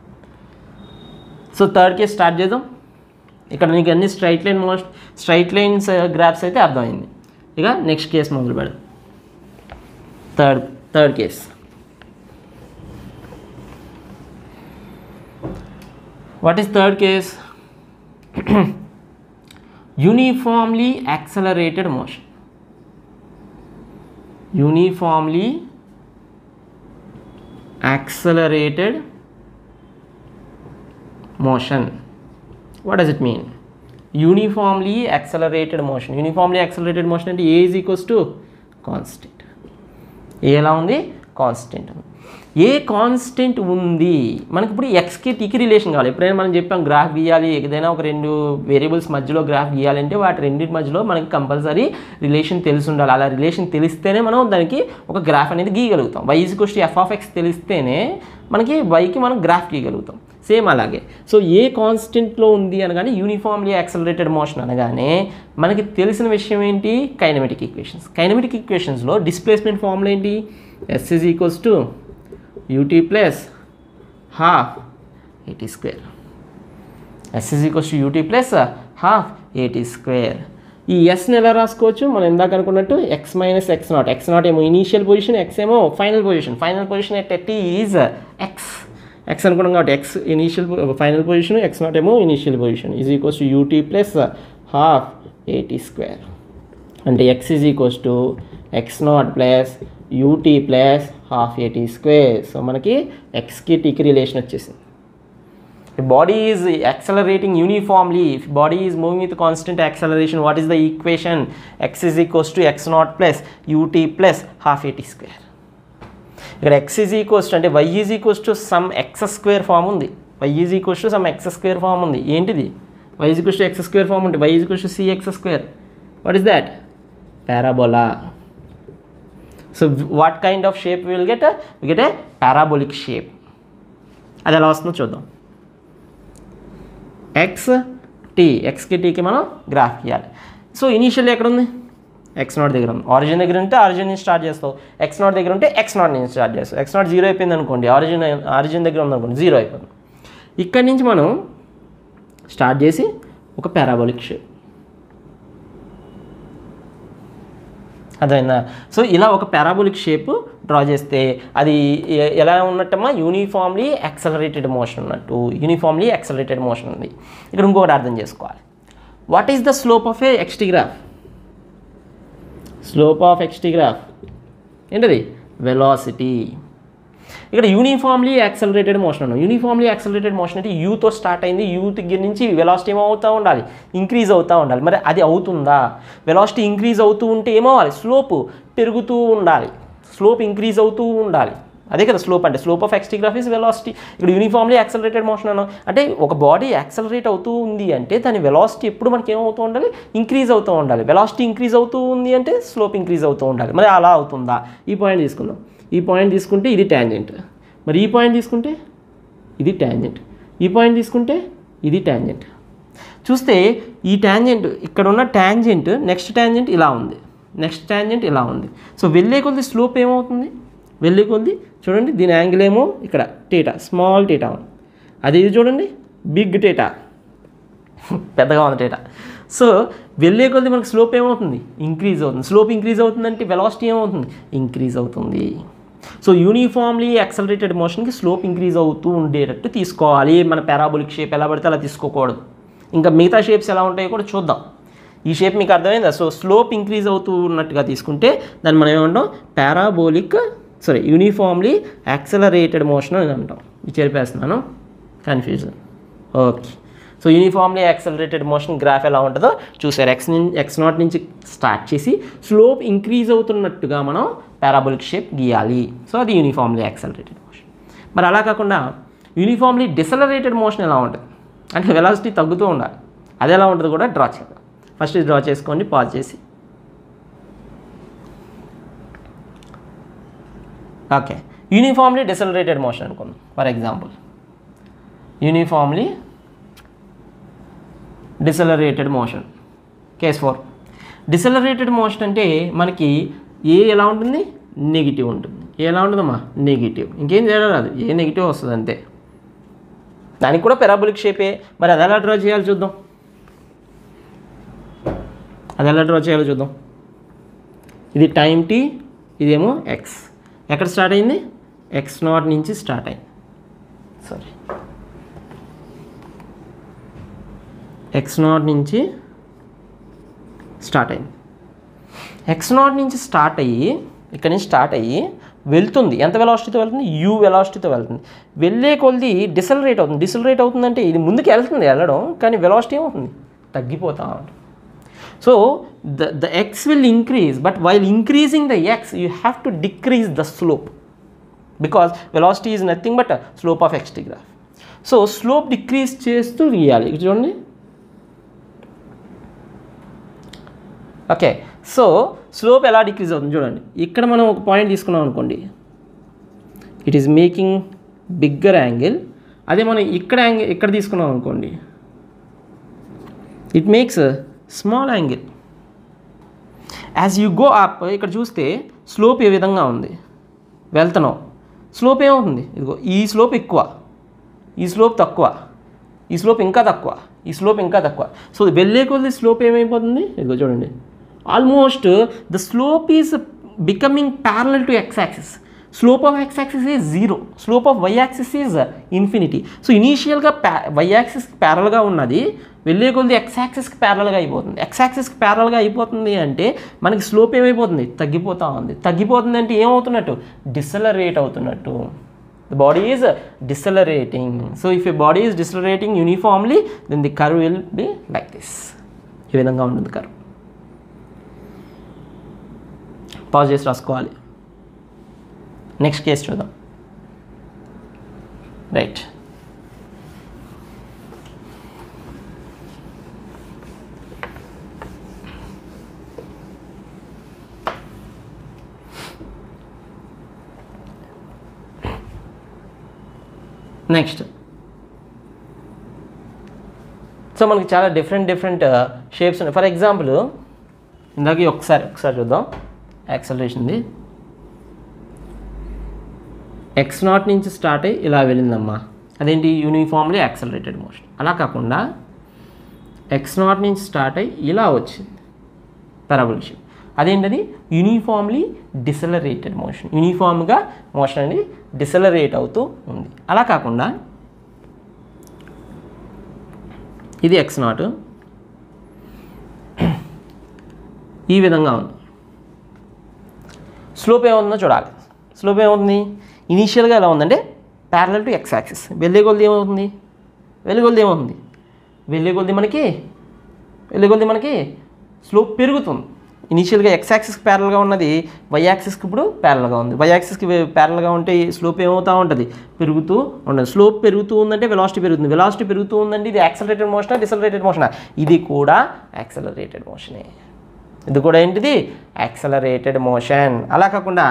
so third case start చేద్దాం ఇక్కడ నీకు అన్ని straight line most straight lines graphs అయితే అర్థమైంది ఇక నెక్స్ట్ కేస్ మొదలు పెడదాం third third case what is third case uniformly accelerated motion uniformly accelerated motion what does it mean uniformly accelerated motion uniformly accelerated motion అంటే a is equals to constant a ఎలా ఉంది constant a constant ఉంది మనకి ఇప్పుడు ఎక్స్కి టీకి relation కావాలి ఎప్పుడైనా మనం చెప్పాం గ్రాఫ్ గీయాలి ఏదైనా ఒక రెండు వేరియబుల్స్ మధ్యలో గ్రాఫ్ గీయాలంటే వాటి రెండింటి మధ్యలో మనకి కంపల్సరీ రిలేషన్ తెలిసి ఉండాలి అలా రిలేషన్ తెలిస్తేనే మనం దానికి ఒక గ్రాఫ్ అనేది గీయగలుగుతాం y is to f of x తెలిస్తేనే మనకి వైకి మనం గ్రాఫ్ గీయగలుగుతాం సేమ్ అలాగే సో ఏ కాన్స్టెంట్లో ఉంది అనగానే యూనిఫామ్లీ యాక్సలరేటెడ్ మోషన్ అనగానే మనకి తెలిసిన విషయం ఏంటి కైనమెటిక్ ఈక్వేషన్స్ కైనమెటిక్ ఈక్వేషన్స్లో డిస్ప్లేస్మెంట్ ఫార్ములా ఏంటి s is equals to u t plus half a t square s is equals to u t plus half a t square ఈ ఎస్ని ఎలా రాసుకోవచ్చు మనం ఇందాక అనుకున్నట్టు x minus x naught x naught ఏమో ఇనీషియల్ పొజిషన్ ఎక్స్ ఏమో final position final position at at is x x అనుకున్నాం కాబట్టి x initial final position x naught ఏమో initial position is equals to u t plus half a t square అంటే x is equals to x not plus u t plus half a t square so మనకి ఎక్స్కి టీకి relation వచ్చేసింది body is accelerating uniformly if body is moving with constant acceleration what is the equation x is equals to x not plus u t plus half a t square ఇక్కడ x is equals to అంటే y is equals to some x square form ఉంది y is equals to some x square form ఉంది ఏంటిది y is equals to x square form ఉంది y is equals to c x square what is that parabola so what kind of shape will get we get a parabolic shape అది ఎలా వస్తుందో చూద్దాం X tea ఎక్స్కి టీకి మనం graph గీయాలి so initial ఎక్కడ ఉంది ఎక్స్ నాట్ దగ్గర ఉంది ఆరిజిన్ దగ్గర ఉంటే ఆరిజిన్ నుంచి స్టార్ట్ చేస్తావు ఎక్స్ నాట్ దగ్గర ఉంటే ఎక్స్ నాట్ నుంచి స్టార్ట్ చేస్తావు ఎక్స్ నాట్ జీరో అయిపోయింది అనుకోండి ఆరిజిన్ ఆరిజిన్ దగ్గర ఉందనుకోండి జీరో అయిపోయింది ఇక్కడి నుంచి మనం స్టార్ట్ చేసి ఒక పారాబోలిక్ షేప్ అర్థమైందా సో ఇలా ఒక పారాబోలిక్ షేప్ డ్రా చేస్తే అది ఎ- ఎలా ఉన్నట్టమ్మా యూనిఫామ్లీ యాక్సలరేటెడ్ మోషన్ ఉన్నట్టు యూనిఫామ్లీ యాక్సలరేటెడ్ మోషన్ ఉంది ఇక్కడ ఇంకొకటి అర్థం చేసుకోవాలి what is the slope of a x t graph slope of x t graph ఏంటది వెలాసిటీ ఇక్కడ యూనిఫామ్లీ యాక్సలరేటెడ్ మోషన్ అన్నాం యూనిఫామ్లీ యాక్సలరేటెడ్ మోషన్ అంటే యూతో స్టార్ట్ అయింది యూ దగ్గర నుంచి వెలాసిటీ ఏమవుతూ ఉండాలి ఇంక్రీజ్ అవుతూ ఉండాలి మరి అది అవుతుందా వెలాసిటీ ఇంక్రీజ్ అవుతూ ఉంటే ఏమవ్వాలి స్లోప్ పెరుగుతూ ఉండాలి స్లోప్ ఇంక్రీజ్ అవుతూ ఉండాలి అదే కదా స్లోప్ అంటే slope of x t graph is velocity ఇక్కడ యూనిఫామ్లీ యాక్సలరేటెడ్ మోషన్ అన్నాం అంటే ఒక బాడీ యాక్సలరేట్ అవుతూ ఉంది అంటే దాని వెలాసిటీ ఎప్పుడు మనకి ఏమవుతూ ఉండాలి ఇంక్రీజ్ అవుతూ ఉండాలి వెలాసిటీ ఇంక్రీజ్ అవుతూ ఉంది అంటే స్లోప్ ఇంక్రీజ్ అవుతూ ఉండాలి మరి అలా అవుతుందా ఈ పాయింట్ తీసుకుందాం ఈ పాయింట్ తీసుకుంటే ఇది ట్యాంజెంట్ మరి ఈ పాయింట్ తీసుకుంటే ఇది ట్యాంజెంట్ ఈ పాయింట్ తీసుకుంటే ఇది ట్యాంజెంట్ చూస్తే ఈ ట్యాంజెంట్ ఇక్కడ ఉన్న ట్యాంజెంట్ నెక్స్ట్ ట్యాంజెంట్ ఇలా ఉంది నెక్స్ట్ ట్యాంజెంట్ ఇలా ఉంది సో వెళ్ళే కొద్ది స్లోప్ ఏమవుతుంది వెళ్ళే కొద్ది చూడండి దీని యాంగిల్ ఏమో ఇక్కడ టేటా స్మాల్ టేటా ఉంది అది ఇది చూడండి బిగ్ టేటా పెద్దగా ఉంది డేటా సో వెళ్ళే కొద్ది మనకి స్లోప్ ఏమవుతుంది ఇంక్రీజ్ అవుతుంది స్లోప్ ఇంక్రీజ్ అవుతుందంటే వెలాసిటీ ఏమవుతుంది ఇంక్రీజ్ అవుతుంది సో యూనిఫామ్లీ యాక్సలరేటెడ్ మోషన్కి స్లోప్ ఇంక్రీజ్ అవుతూ ఉండేటట్టు తీసుకోవాలి మన పారాబోలిక్ షేప్ ఎలా పడితే అలా తీసుకోకూడదు ఇంకా మిగతా షేప్స్ ఎలా ఉంటాయో కూడా చూద్దాం ఈ షేప్ మీకు అర్థమైందా సో స్లోప్ ఇంక్రీజ్ అవుతూ ఉన్నట్టుగా తీసుకుంటే దాన్ని మనం ఏమంటాం parabolic sorry uniformly accelerated motion అని అంటాం ఇది చెప్పేస్తున్నాను confusion okay so uniformly accelerated motion graph ఎలా ఉంటుందో చూసారు ఎక్స్ ఎక్స్ నాట్ నుంచి స్టార్ట్ చేసి స్లోప్ ఇంక్రీజ్ అవుతున్నట్టుగా మనం పారాబోలిక్ షేప్ గీయాలి సో అది యూనిఫామ్లీ యాక్సలరేటెడ్ మోషన్ మరి అలా కాకుండా యూనిఫామ్లీ డిసలరేటెడ్ మోషన్ ఎలా ఉంటుంది అంటే వెలాసిటీ తగ్గుతూ ఉండాలి అది ఎలా ఉంటుందో కూడా డ్రా చేద్దాం ఫస్ట్ ఇది డ్రా చేసుకోండి పాజ్ చేసి ఓకే యూనిఫామ్లీ డిసలరేటెడ్ మోషన్ అనుకుందాం for example uniformly decelerated motion case for decelerated motion అంటే మనకి ఏ ఎలా ఉంటుంది నెగిటివ్ ఉంటుంది ఏ ఎలా ఉంటుందమ్మా నెగిటివ్ ఇంకేం చేయడం రాదు ఏ నెగిటివ్ వస్తుంది అంతే దానికి కూడా పెరాబులిక్ షేపే మరి అది ఎలా డ్రా చేయాలో చూద్దాం అది ఎలా డ్రా చేయాలో చూద్దాం ఇది టైం టీ ఇదేమో ఎక్స్ ఎక్కడ స్టార్ట్ అయింది ఎక్స్ నాట్ నుంచి స్టార్ట్ అయింది సారీ ఎక్స్ నాట్ నుంచి స్టార్ట్ అయింది ఎక్స్ నాట్ నుంచి స్టార్ట్ అయ్యి ఇక్కడ నుంచి స్టార్ట్ అయ్యి వెళ్తుంది ఎంత వెలాసిటీతో వెళ్తుంది యూ వెలాసిటీతో వెళ్తుంది వెళ్ళే కొద్ది డిసలరేట్ అవుతుంది డిసలరేట్ అవుతుందంటే ఇది ముందుకు వెళ్తుంది వెళ్ళడం కానీ వెలాసిటీ ఏమవుతుంది తగ్గిపోతా ఉంటుంది so the the x will increase but while increasing the x you have to decrease the slope because velocity is nothing but slope of x t graph so slope decrease చేస్తూ గీయాలి ఇక్కడ చూడండి ఓకే సో స్లోప్ ఎలా decrease అవుతుంది చూడండి ఇక్కడ మనం ఒక పాయింట్ తీసుకున్నాం అనుకోండి it is making bigger angle అదే మనం ఇక్కడ యాంగిల్ ఇక్కడ తీసుకున్నాం అనుకోండి it makes small angle as you go up ఇక్కడ చూస్తే స్లోప్ ఏ విధంగా ఉంది వెళ్తున్నాం స్లోప్ ఏమవుతుంది ఇదిగో ఈ స్లోప్ ఎక్కువ ఈ స్లోప్ తక్కువ ఈ స్లోప్ ఇంకా తక్కువ ఈ స్లోప్ ఇంకా తక్కువ సో వెళ్ళే కొద్ది స్లోప్ ఏమైపోతుంది ఇదిగో చూడండి almost the slope is becoming parallel to x axis slope of x axis is zero slope of y axis is infinity so ఇనీషియల్గా ప్యా వై యాక్సిస్కి ప్యారల్గా ఉన్నది వెళ్ళే కొద్ది ఎక్స్ యాక్సిస్కి ప్యారల్గా అయిపోతుంది ఎక్స్ యాక్సిస్కి ప్యారల్గా అయిపోతుంది అంటే మనకి స్లోప్ ఏమైపోతుంది తగ్గిపోతూ ఉంది తగ్గిపోతుంది అంటే ఏమవుతున్నట్టు డిసలరేట్ అవుతున్నట్టు the body is uh, decelerating so if a body is decelerating uniformly then the curve will be like this ఈ విధంగా ఉంటుంది కర్వ్ పాజ్ చేసి రాసుకోవాలి నెక్స్ట్ కేసు చూద్దాం రైట్ నెక్స్ట్ సో మనకి చాలా డిఫరెంట్ డిఫరెంట్ షేప్స్ ఉన్నాయి ఫర్ ఎగ్జాంపుల్ ఇందాక ఈ ఒకసారి ఒకసారి చూద్దాం యాక్సలరేషన్ది ఎక్స్ నాట్ నుంచి స్టార్ట్ అయ్యి ఇలా వెళ్ళిందమ్మా అదేంటి యూనిఫామ్లీ యాక్సలరేటెడ్ మోషన్ అలా కాకుండా ఎక్స్ నాట్ నుంచి స్టార్ట్ అయ్యి ఇలా వచ్చింది పారాబుల్ షేప్ అదేంటది యూనిఫామ్లీ డిసలరేటెడ్ మోషన్ యూనిఫామ్గా మోషన్ అనేది డిసలరేట్ అవుతూ ఉంది అలా కాకుండా ఇది ఎక్స్ నాట్ ఈ విధంగా ఉంది స్లోప్ ఏముందో చూడాలి స్లోప్ ఏమవుతుంది ఇనీషియల్గా ఎలా ఉందంటే ప్యారలల్ టు ఎక్స్ యాక్సిస్ వెళ్ళే కొలది ఏమవుతుంది వెళ్ళే కొలది ఏమవుతుంది వెళ్ళే కొలది మనకి వెళ్ళే కొలది మనకి స్లోప్ పెరుగుతుంది ఇనీషియల్గా ఎక్స్ యాక్సిస్కి ప్యారల్గా ఉన్నది వై యాక్సిస్కి ఇప్పుడు ప్యారల్గా ఉంది వై యాక్సిస్కి ప్యారల్గా ఉంటే స్లోప్ ఏమవుతూ ఉంటుంది పెరుగుతూ ఉండదు స్లోప్ పెరుగుతూ ఉందంటే వెలాసిటీ పెరుగుతుంది వెలాసిటీ పెరుగుతూ ఉందంటే ఇది యాక్సలరేటెడ్ మోషనా డిసలరేటెడ్ మోషనా ఇది కూడా యాక్సలరేటెడ్ మోషనే ఇది కూడా ఏంటిది యాక్సలరేటెడ్ మోషన్ అలా కాకుండా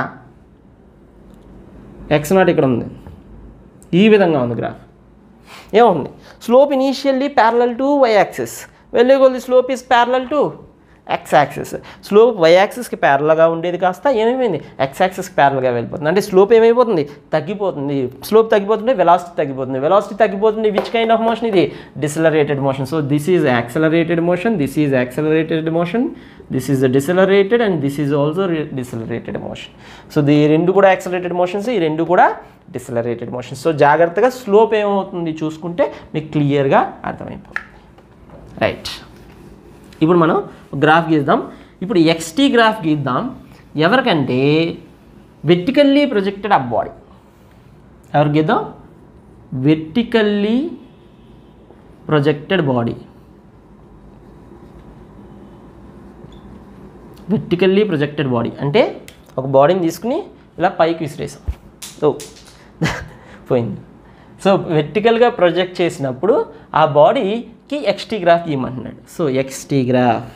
ఎక్స్ నాట్ ఇక్కడ ఉంది ఈ విధంగా ఉంది గ్రాఫ్ ఏముంది slope initially parallel to y axis వెళ్ళే కొద్ది slope is parallel to x axis slope y యాక్సిస్కి ప్యారల్గా ఉండేది కాస్త ఏమైపోయింది ఎక్స్ యాక్సిస్కి ప్యారల్గా వెళ్ళిపోతుంది అంటే స్లోప్ ఏమైపోతుంది తగ్గిపోతుంది స్లోప్ తగ్గిపోతుంటే వెలాసిటీ తగ్గిపోతుంది వెలాసిటీ తగ్గిపోతుంది విచ్ కైండ్ ఆఫ్ మోషన్ ఇది decelerated motion so this is accelerated motion this is accelerated motion this is decelerated and this is also decelerated motion so ఈ రెండు కూడా యాక్సలరేటెడ్ మోషన్స్ ఈ రెండు కూడా డిసలరేటెడ్ మోషన్స్ సో జాగ్రత్తగా slope ఏమవుతుంది చూసుకుంటే మీకు క్లియర్గా అర్థమైపోతుంది రైట్ ఇప్పుడు మనం గ్రాఫ్ గీద్దాం ఇప్పుడు ఎక్స్టీ గ్రాఫ్ గీద్దాం ఎవరికంటే వెర్టికల్లీ ప్రొజెక్టెడ్ అప్ బాడీ ఎవరు గీద్దాం vertically projected body vertically projected body అంటే ఒక బాడీని తీసుకుని ఇలా పైకి విసిరేసాం సో పోయింది సో వెర్టికల్గా ప్రొజెక్ట్ చేసినప్పుడు ఆ బాడీకి ఎక్స్టీ గ్రాఫ్ ఇవ్వమంటున్నాడు సో ఎక్స్టీ గ్రాఫ్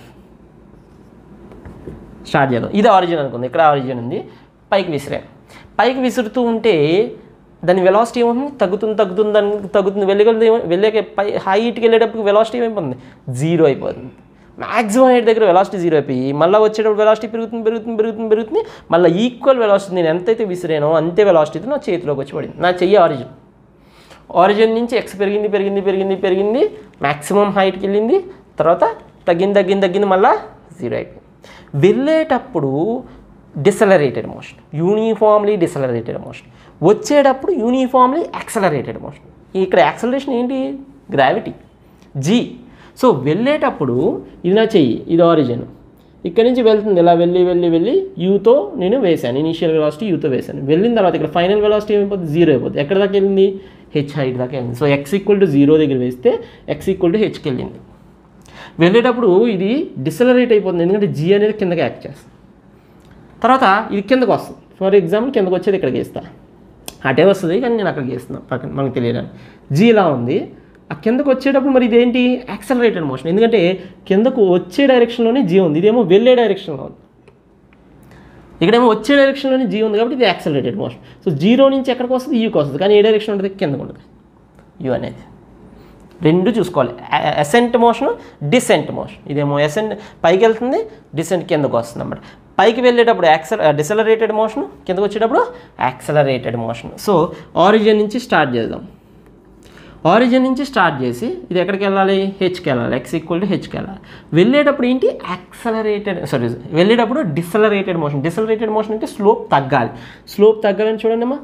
స్టార్ట్ చేద్దాం ఇది ఆరిజిన్ అనుకుంది ఇక్కడ ఆరిజిన్ ఉంది పైకి విసిరాం పైకి విసురుతూ ఉంటే దాని వెలాసిటీ ఏమవుతుంది తగ్గుతుంది తగ్గుతుంది దాని తగ్గుతుంది వెళ్ళి వెళ్ళే పై హైట్కి వెళ్ళేటప్పుడు వెలాసిటీ ఏమైపోతుంది జీరో అయిపోతుంది మ్యాక్సిమం హైట్ దగ్గర వెలాసిటీ జీరో అయిపోయి మళ్ళీ వచ్చేటప్పుడు వెలాసిటీ పెరుగుతుంది పెరుగుతుంది పెరుగుతుంది పెరుగుతుంది మళ్ళీ ఈక్వల్ వెలాసిటీ నేను ఎంతైతే విసిరానో అంతే వెలాసిటీతో నా చేతిలోకి వచ్చి పడింది నా చెయ్యి ఆరిజిన్ ఆరిజిన్ నుంచి ఎక్స్ పెరిగింది పెరిగింది పెరిగింది పెరిగింది మ్యాక్సిమం హైట్కి వెళ్ళింది తర్వాత తగ్గింది తగ్గింది తగ్గింది మళ్ళీ జీరో అయిపోయింది వెళ్ళేటప్పుడు decelerated motion uniformly decelerated motion వచ్చేటప్పుడు యూనిఫామ్లీ యాక్సలరేటెడ్ మోషన్ ఇక్కడ యాక్సలరేషన్ ఏంటి గ్రావిటీ జీ సో వెళ్ళేటప్పుడు ఇది నా చెయ్యి ఇది ఆరిజిన్ ఇక్కడ నుంచి వెళ్తుంది ఇలా వెళ్ళి వెళ్ళి వెళ్ళి యూతో నేను వేశాను ఇనీషియల్ వెలాసిటీ యూతో వేశాను వెళ్ళిన తర్వాత ఇక్కడ ఫైనల్ వెలాసిటీ ఏమైపోతుంది జీరో అయిపోతుంది ఎక్కడ దాకా వెళ్ళింది హెచ్ హైట్ దాకా వెళ్ళింది so x equal to zero దగ్గర వేస్తే ఎక్స్ ఈక్వల్ టు హెచ్కి వెళ్ళింది వెళ్ళేటప్పుడు ఇది డిసలరేట్ అయిపోతుంది ఎందుకంటే జీ అనేది కిందకి యాక్ట్ చేస్తుంది తర్వాత ఇది కిందకు వస్తుంది ఫర్ ఎగ్జాంపుల్ కిందకు వచ్చేది ఇక్కడికి వేస్తా అటే వస్తుంది కానీ నేను అక్కడికి వేస్తున్నాను పక్కన మనకు తెలియడానికి జీ ఇలా ఉంది ఆ కిందకు వచ్చేటప్పుడు మరి ఇదేంటి యాక్సలరేటెడ్ మోషన్ ఎందుకంటే కిందకు వచ్చే డైరెక్షన్లోనే జీ ఉంది ఇదేమో వెళ్ళే డైరెక్షన్లో ఉంది ఇక్కడేమో వచ్చే డైరెక్షన్లోనే జీ ఉంది కాబట్టి ఇది యాక్సలరేటెడ్ మోషన్ సో జీరో నుంచి ఎక్కడికి వస్తుంది యూకి వస్తుంది కానీ ఏ డైరెక్షన్ ఉంటుంది కిందకు ఉంటుంది యూ అనేది రెండు చూసుకోవాలి అసెంట్ మోషన్ డిసెంట్ మోషన్ ఇదేమో అసెంట్ పైకి వెళ్తుంది డిసెంట్ కిందకు వస్తుంది అన్నమాట పైకి వెళ్ళేటప్పుడు యాక్సల డిసలరేటెడ్ మోషన్ కిందకు వచ్చేటప్పుడు యాక్సలరేటెడ్ మోషన్ సో ఆరిజిన్ నుంచి స్టార్ట్ చేద్దాం ఆరిజిన్ నుంచి స్టార్ట్ చేసి ఇది ఎక్కడికి వెళ్ళాలి హెచ్కి వెళ్ళాలి ఎక్స్ ఈక్వల్ టు హెచ్కి వెళ్ళాలి వెళ్ళేటప్పుడు ఏంటి యాక్సలరేటెడ్ సారీ వెళ్ళేటప్పుడు డిసలరేటెడ్ మోషన్ డిసలరేటెడ్ మోషన్ అంటే స్లోప్ తగ్గాలి స్లోప్ తగ్గాలని చూడండి అమ్మా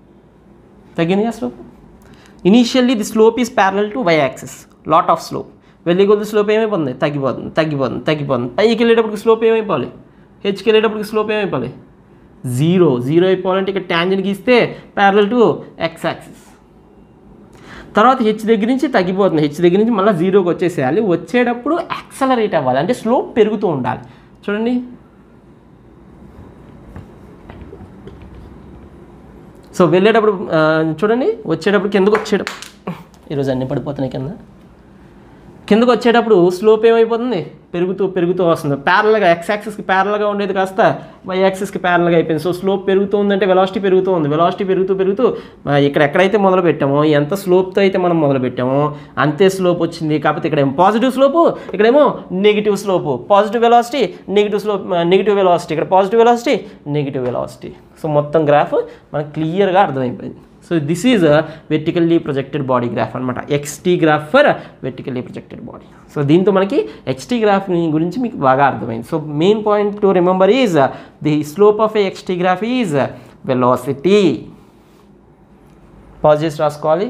తగ్గింది కదా slope initially the slope is parallel to y axis lot of slope వెళ్ళి కొద్ది స్లోప్ ఏమైపోతుంది తగ్గిపోతుంది తగ్గిపోతుంది తగ్గిపోతుంది పైకి వెళ్ళేటప్పటికి స్లోప్ ఏమైపోవాలి హెచ్కి వెళ్ళేటప్పటికి స్లోప్ ఏమైపోవాలి జీరో జీరో అయిపోవాలంటే ఇక్కడ ట్యాంజెంట్ గీస్తే ప్యారల్ టు ఎక్స్ యాక్సిస్ తర్వాత హెచ్ దగ్గర నుంచి తగ్గిపోతుంది హెచ్ దగ్గర నుంచి మళ్ళీ జీరోకి వచ్చేసేయాలి వచ్చేటప్పుడు యాక్సలరేట్ అవ్వాలి అంటే స్లోప్ పెరుగుతూ ఉండాలి చూడండి సో వెళ్ళేటప్పుడు ఆ, చూడండి వచ్చేటప్పుడు కిందకు వచ్చేటప్పుడు ఈరోజు అన్నీ పడిపోతున్నాయి కింద కిందకు వచ్చేటప్పుడు స్లోప్ ఏమైపోతుంది పెరుగుతూ పెరుగుతూ వస్తుంది ప్యారల్గా ఎక్స్ యాక్సిస్కి ప్యారల్గా ఉండేది కాస్త వై యాక్సిస్కి ప్యారల్గా అయిపోయింది సో స్లోప్ పెరుగుతూ ఉందంటే వెలాసిటీ పెరుగుతూ ఉంది వెలాసిటీ పెరుగుతూ పెరుగుతూ ఆ, ఇక్కడ ఎక్కడైతే మొదలు పెట్టామో ఎంత స్లోప్తో అయితే మనం మొదలు పెట్టామో అంతే స్లోప్ వచ్చింది కాకపోతే ఇక్కడ ఏమో పాజిటివ్ స్లోపు ఇక్కడేమో negative slope positive velocity negative slope negative velocity ఇక్కడ positive velocity negative velocity so మొత్తం గ్రాఫ్ మనకు క్లియర్గా అర్థమైపోయింది so this is vertically projected body graph అనమాట x t graph for vertically projected body so దీంతో మనకి ఎక్స్టీ గ్రాఫ్ గురించి మీకు బాగా అర్థమైంది so main point to remember is the slope of a x t graph is velocity pause చేసి రాసుకోవాలి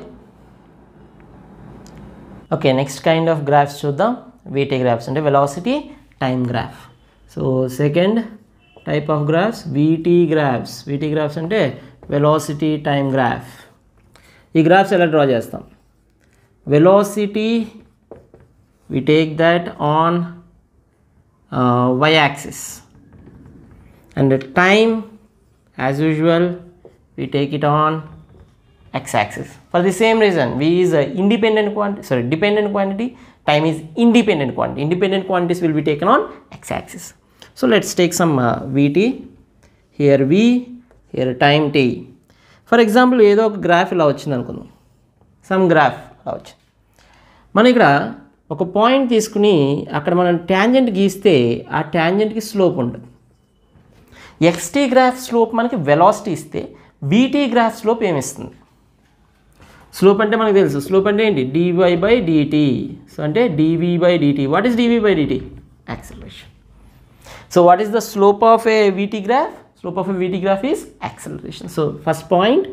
okay next kind of graphs చూద్దాం వీటీ గ్రాఫ్స్ అంటే velocity time graph so second type of graphs v t graphs v t graphs అంటే velocity time graph ఈ graphs ఎలా draw చేస్తాం velocity we take that on uh, y axis and the time as usual we take it on x axis for the same reason v is a independent quantity sorry dependent quantity time is independent quantity independent quantities will be taken on x axis so let's take some uh, vt here v here time t for example ఏదో ఒక graph ఇలా వచ్చింది అనుకుందాం some graph ఇలా వచ్చింది మనం ఇక్కడ ఒక పాయింట్ తీసుకుని అక్కడ మనం ట్యాంజెంట్ గీస్తే ఆ ట్యాంజెంట్కి స్లోప్ ఉంటుంది ఎక్స్టీ గ్రాఫ్ స్లోప్ మనకి వెలాసిటీ ఇస్తే వీటీ గ్రాఫ్ స్లోప్ ఏమిస్తుంది స్లోప్ అంటే మనకు తెలుసు స్లోప్ అంటే ఏంటి డివై బై డిటి సో అంటే d v by d t what is d v by d t acceleration so what is the slope of a v t graph slope of a v t graph is acceleration so first point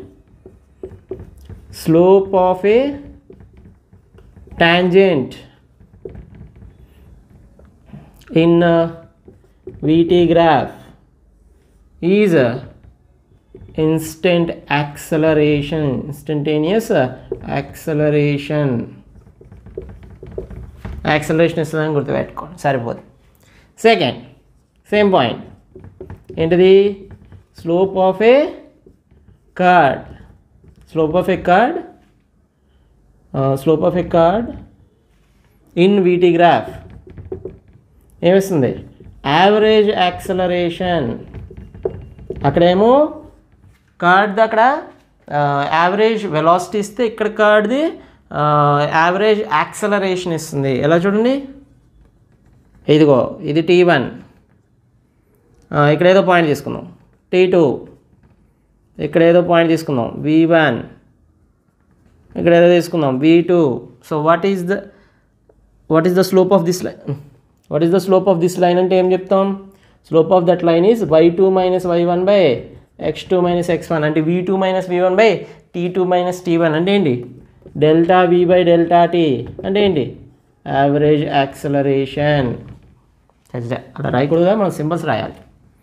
slope of a tangent in uh, VT graph is uh, instant acceleration instantaneous uh, acceleration acceleration ఇస్తుందని గుర్తుపెట్టుకోండి సరిపోదు second same point ఏంటిది slope of a chord slope of a chord slope of a chord in v t graph ఏమిస్తుంది average acceleration అక్కడేమో chord అక్కడ average velocity ఇస్తే ఇక్కడ కార్డ్ది average acceleration ఇస్తుంది ఎలా చూడండి ఇదిగో ఇది టీ వన్ ఇక్కడ ఏదో పాయింట్ తీసుకుందాం టీ టూ ఇక్కడ ఏదో పాయింట్ తీసుకుందాం వి వన్ ఇక్కడ ఏదో తీసుకుందాం v two so what is the what is the slope of this line what is the slope of this line అంటే ఏం చెప్తాం slope of that line is y two minus y one by x two minus x one అంటే v two minus v one by t two minus t one అంటే ఏంటి delta v by delta t అంటే ఏంటి average acceleration అలా రాయకూడదుగా మనం symbols రాయాలి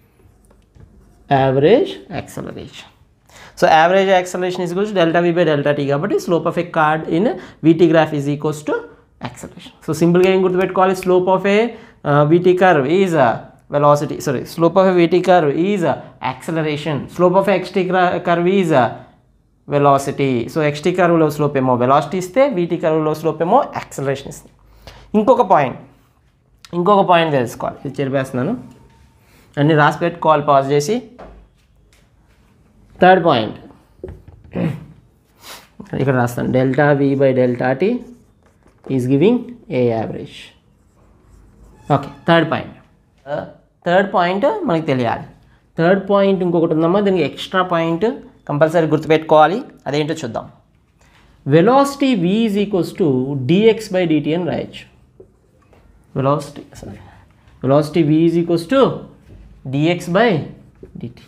average acceleration so average acceleration is equals delta v by delta t కాబట్టి slope of a chord in v t graph is equals to acceleration so సింపుల్గా ఏం గుర్తుపెట్టుకోవాలి slope of a v t curve is velocity sorry slope of a v t curve is acceleration slope of ఎక్స్టీ curve is velocity so x t కర్వ్లో slope ఏమో velocity ఇస్తే v t కర్వ్లో slope ఏమో acceleration ఇస్తుంది ఇంకొక point ఇంకొక పాయింట్ తెలుసుకోవాలి ఇది చెరిపేస్తున్నాను అన్నీ రాసి పెట్టుకోవాలి పాజ్ చేసి థర్డ్ పాయింట్ ఇక్కడ రాస్తాను delta v by delta t is giving a average okay third point third point మనకి తెలియాలి థర్డ్ పాయింట్ ఇంకొకటి ఉందమ్మా దీనికి ఎక్స్ట్రా పాయింట్ కంపల్సరీ గుర్తుపెట్టుకోవాలి అదేంటో చూద్దాం velocity v is equals to d x by d t అని రాయొచ్చు velocity sorry velocity v is equals to d x by d t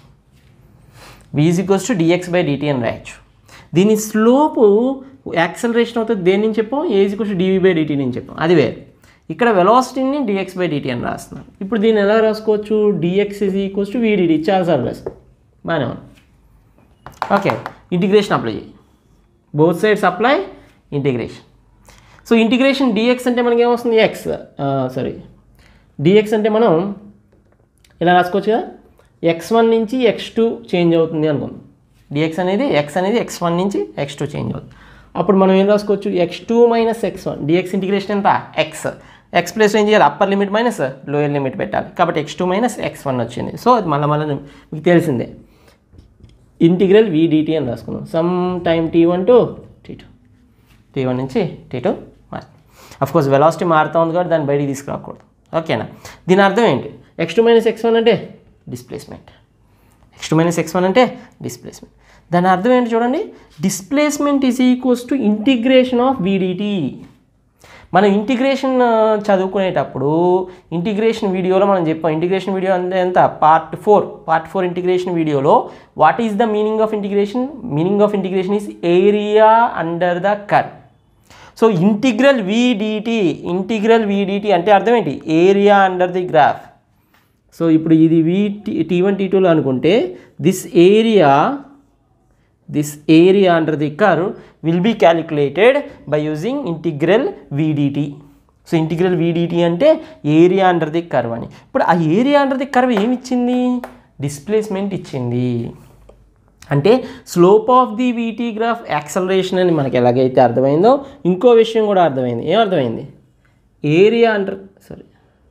v is equals to d x by d t అని రాయొచ్చు దీని స్లోపు యాక్సలరేషన్ అవుతుంది దేని నుంచి చెప్పాం a is equals to d v by d t నుంచి చెప్పాం అది వేరు ఇక్కడ వెలాసిటీని డిఎక్స్ బై డిటి అని రాస్తున్నాను ఇప్పుడు దీన్ని ఎలా రాసుకోవచ్చు d x is equals to v d t చాలాసార్లు రాస్తాం బాగానే ఉంది ఓకే ఇంటిగ్రేషన్ అప్లై చేయి both sides apply integration so integration d x అంటే మనకి ఏమొస్తుంది ఎక్స్ సారీ డిఎక్స్ అంటే మనం ఇలా రాసుకోవచ్చు కదా ఎక్స్ వన్ నుంచి ఎక్స్ టూ చేంజ్ అవుతుంది అనుకుందాం డిఎక్స్ అనేది ఎక్స్ అనేది ఎక్స్ వన్ నుంచి ఎక్స్ టూ చేంజ్ అవుతుంది అప్పుడు మనం ఏం రాసుకోవచ్చు x two minus x one d x integration ఎంత ఎక్స్ ఎక్స్ ప్లస్ ఏం చేయాలి upper limit minus lower limit పెట్టాలి కాబట్టి x two minus x one వచ్చింది సో అది మళ్ళీ మళ్ళీ మీకు తెలిసిందే ఇంటిగ్రల్ విడిటి అని రాసుకున్నాం some time t one to t two t one నుంచి టీ టూ మారి అఫ్ కోర్స్ వెలాసిటీ మారుతూ ఉంది కాబట్టి దాన్ని బయటికి తీసుకురాకూడదు ఓకేనా దీని అర్థం ఏంటి x two minus x one అంటే displacement x two minus x one అంటే డిస్ప్లేస్మెంట్ దాని అర్థం ఏంటి చూడండి displacement is equals to integration of v d t మనం ఇంటిగ్రేషన్ చదువుకునేటప్పుడు ఇంటిగ్రేషన్ వీడియోలో మనం చెప్పాం ఇంటిగ్రేషన్ వీడియో అంటే ఎంత part four part four integration వీడియోలో what is the meaning of integration meaning of integration is area under the curve so integral v d t integral v d t అంటే అర్థం ఏంటి area under the graph so ఇప్పుడు ఇది v t one t టూలో అనుకుంటే this area this area under the curve will be calculated by using integral v d t so integral v d t అంటే area under the curve అని ఇప్పుడు ఆ ఏరియా అండర్ ది కర్వ్ ఏమి ఇచ్చింది డిస్ప్లేస్మెంట్ ఇచ్చింది అంటే slope of the v t graph acceleration అని మనకి ఎలాగైతే అర్థమైందో ఇంకో విషయం కూడా అర్థమైంది ఏం అర్థమైంది ఏరియా అండర్ సారీ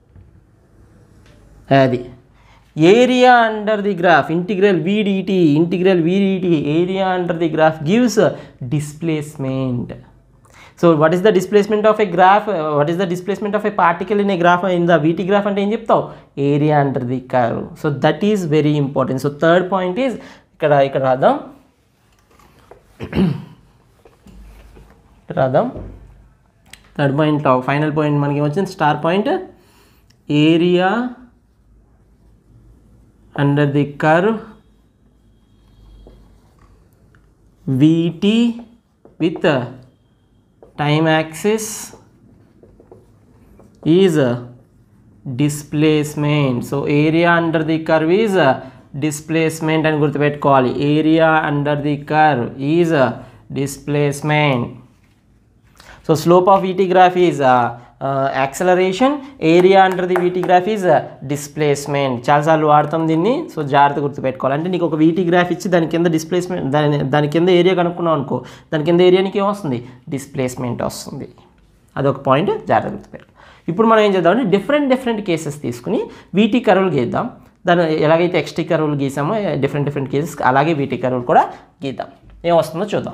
అది area under the graph integral v d t integral v d t area under the graph gives displacement so what is the displacement of a graph what is the displacement of a particle in a graph in the v t graph అంటే ఏం చెప్తావు area under the curve so that is very important so third point is ఇక్కడ ఇక్కడ రాద్దాం ఇక్కడ రాద్దాం third point final point మనకి ఏమొచ్చింది star point area under the curve vt with a time axis is a displacement so area under the curve is a displacement అని గుర్తుపెట్టుకోవాలి area under the curve is displacement so slope of e t graph is acceleration area under the v t graph is displacement చాలాసార్లు వాడతాం దీన్ని so జాగ్రత్త గుర్తుపెట్టుకోవాలి అంటే నీకు ఒక వీటీ గ్రాఫ్ ఇచ్చి దాని కింద డిస్ప్లేస్మెంట్ దాని దాని కింద ఏరియా కనుక్కున్నావు అనుకో దాని కింద ఏరియానికి ఏమొస్తుంది డిస్ప్లేస్మెంట్ వస్తుంది అదొక పాయింట్ జాగ్రత్త గుర్తుపెట్టు ఇప్పుడు మనం ఏం చేద్దామంటే డిఫరెంట్ డిఫరెంట్ కేసెస్ తీసుకుని వీటీ కరువులు గీద్దాం దాని ఎలాగైతే ఎక్స్టీ కరువులు గీసామో డిఫరెంట్ డిఫరెంట్ కేసెస్ అలాగే వీటీ కరువులు కూడా గీద్దాం ఏం వస్తుందో చూద్దాం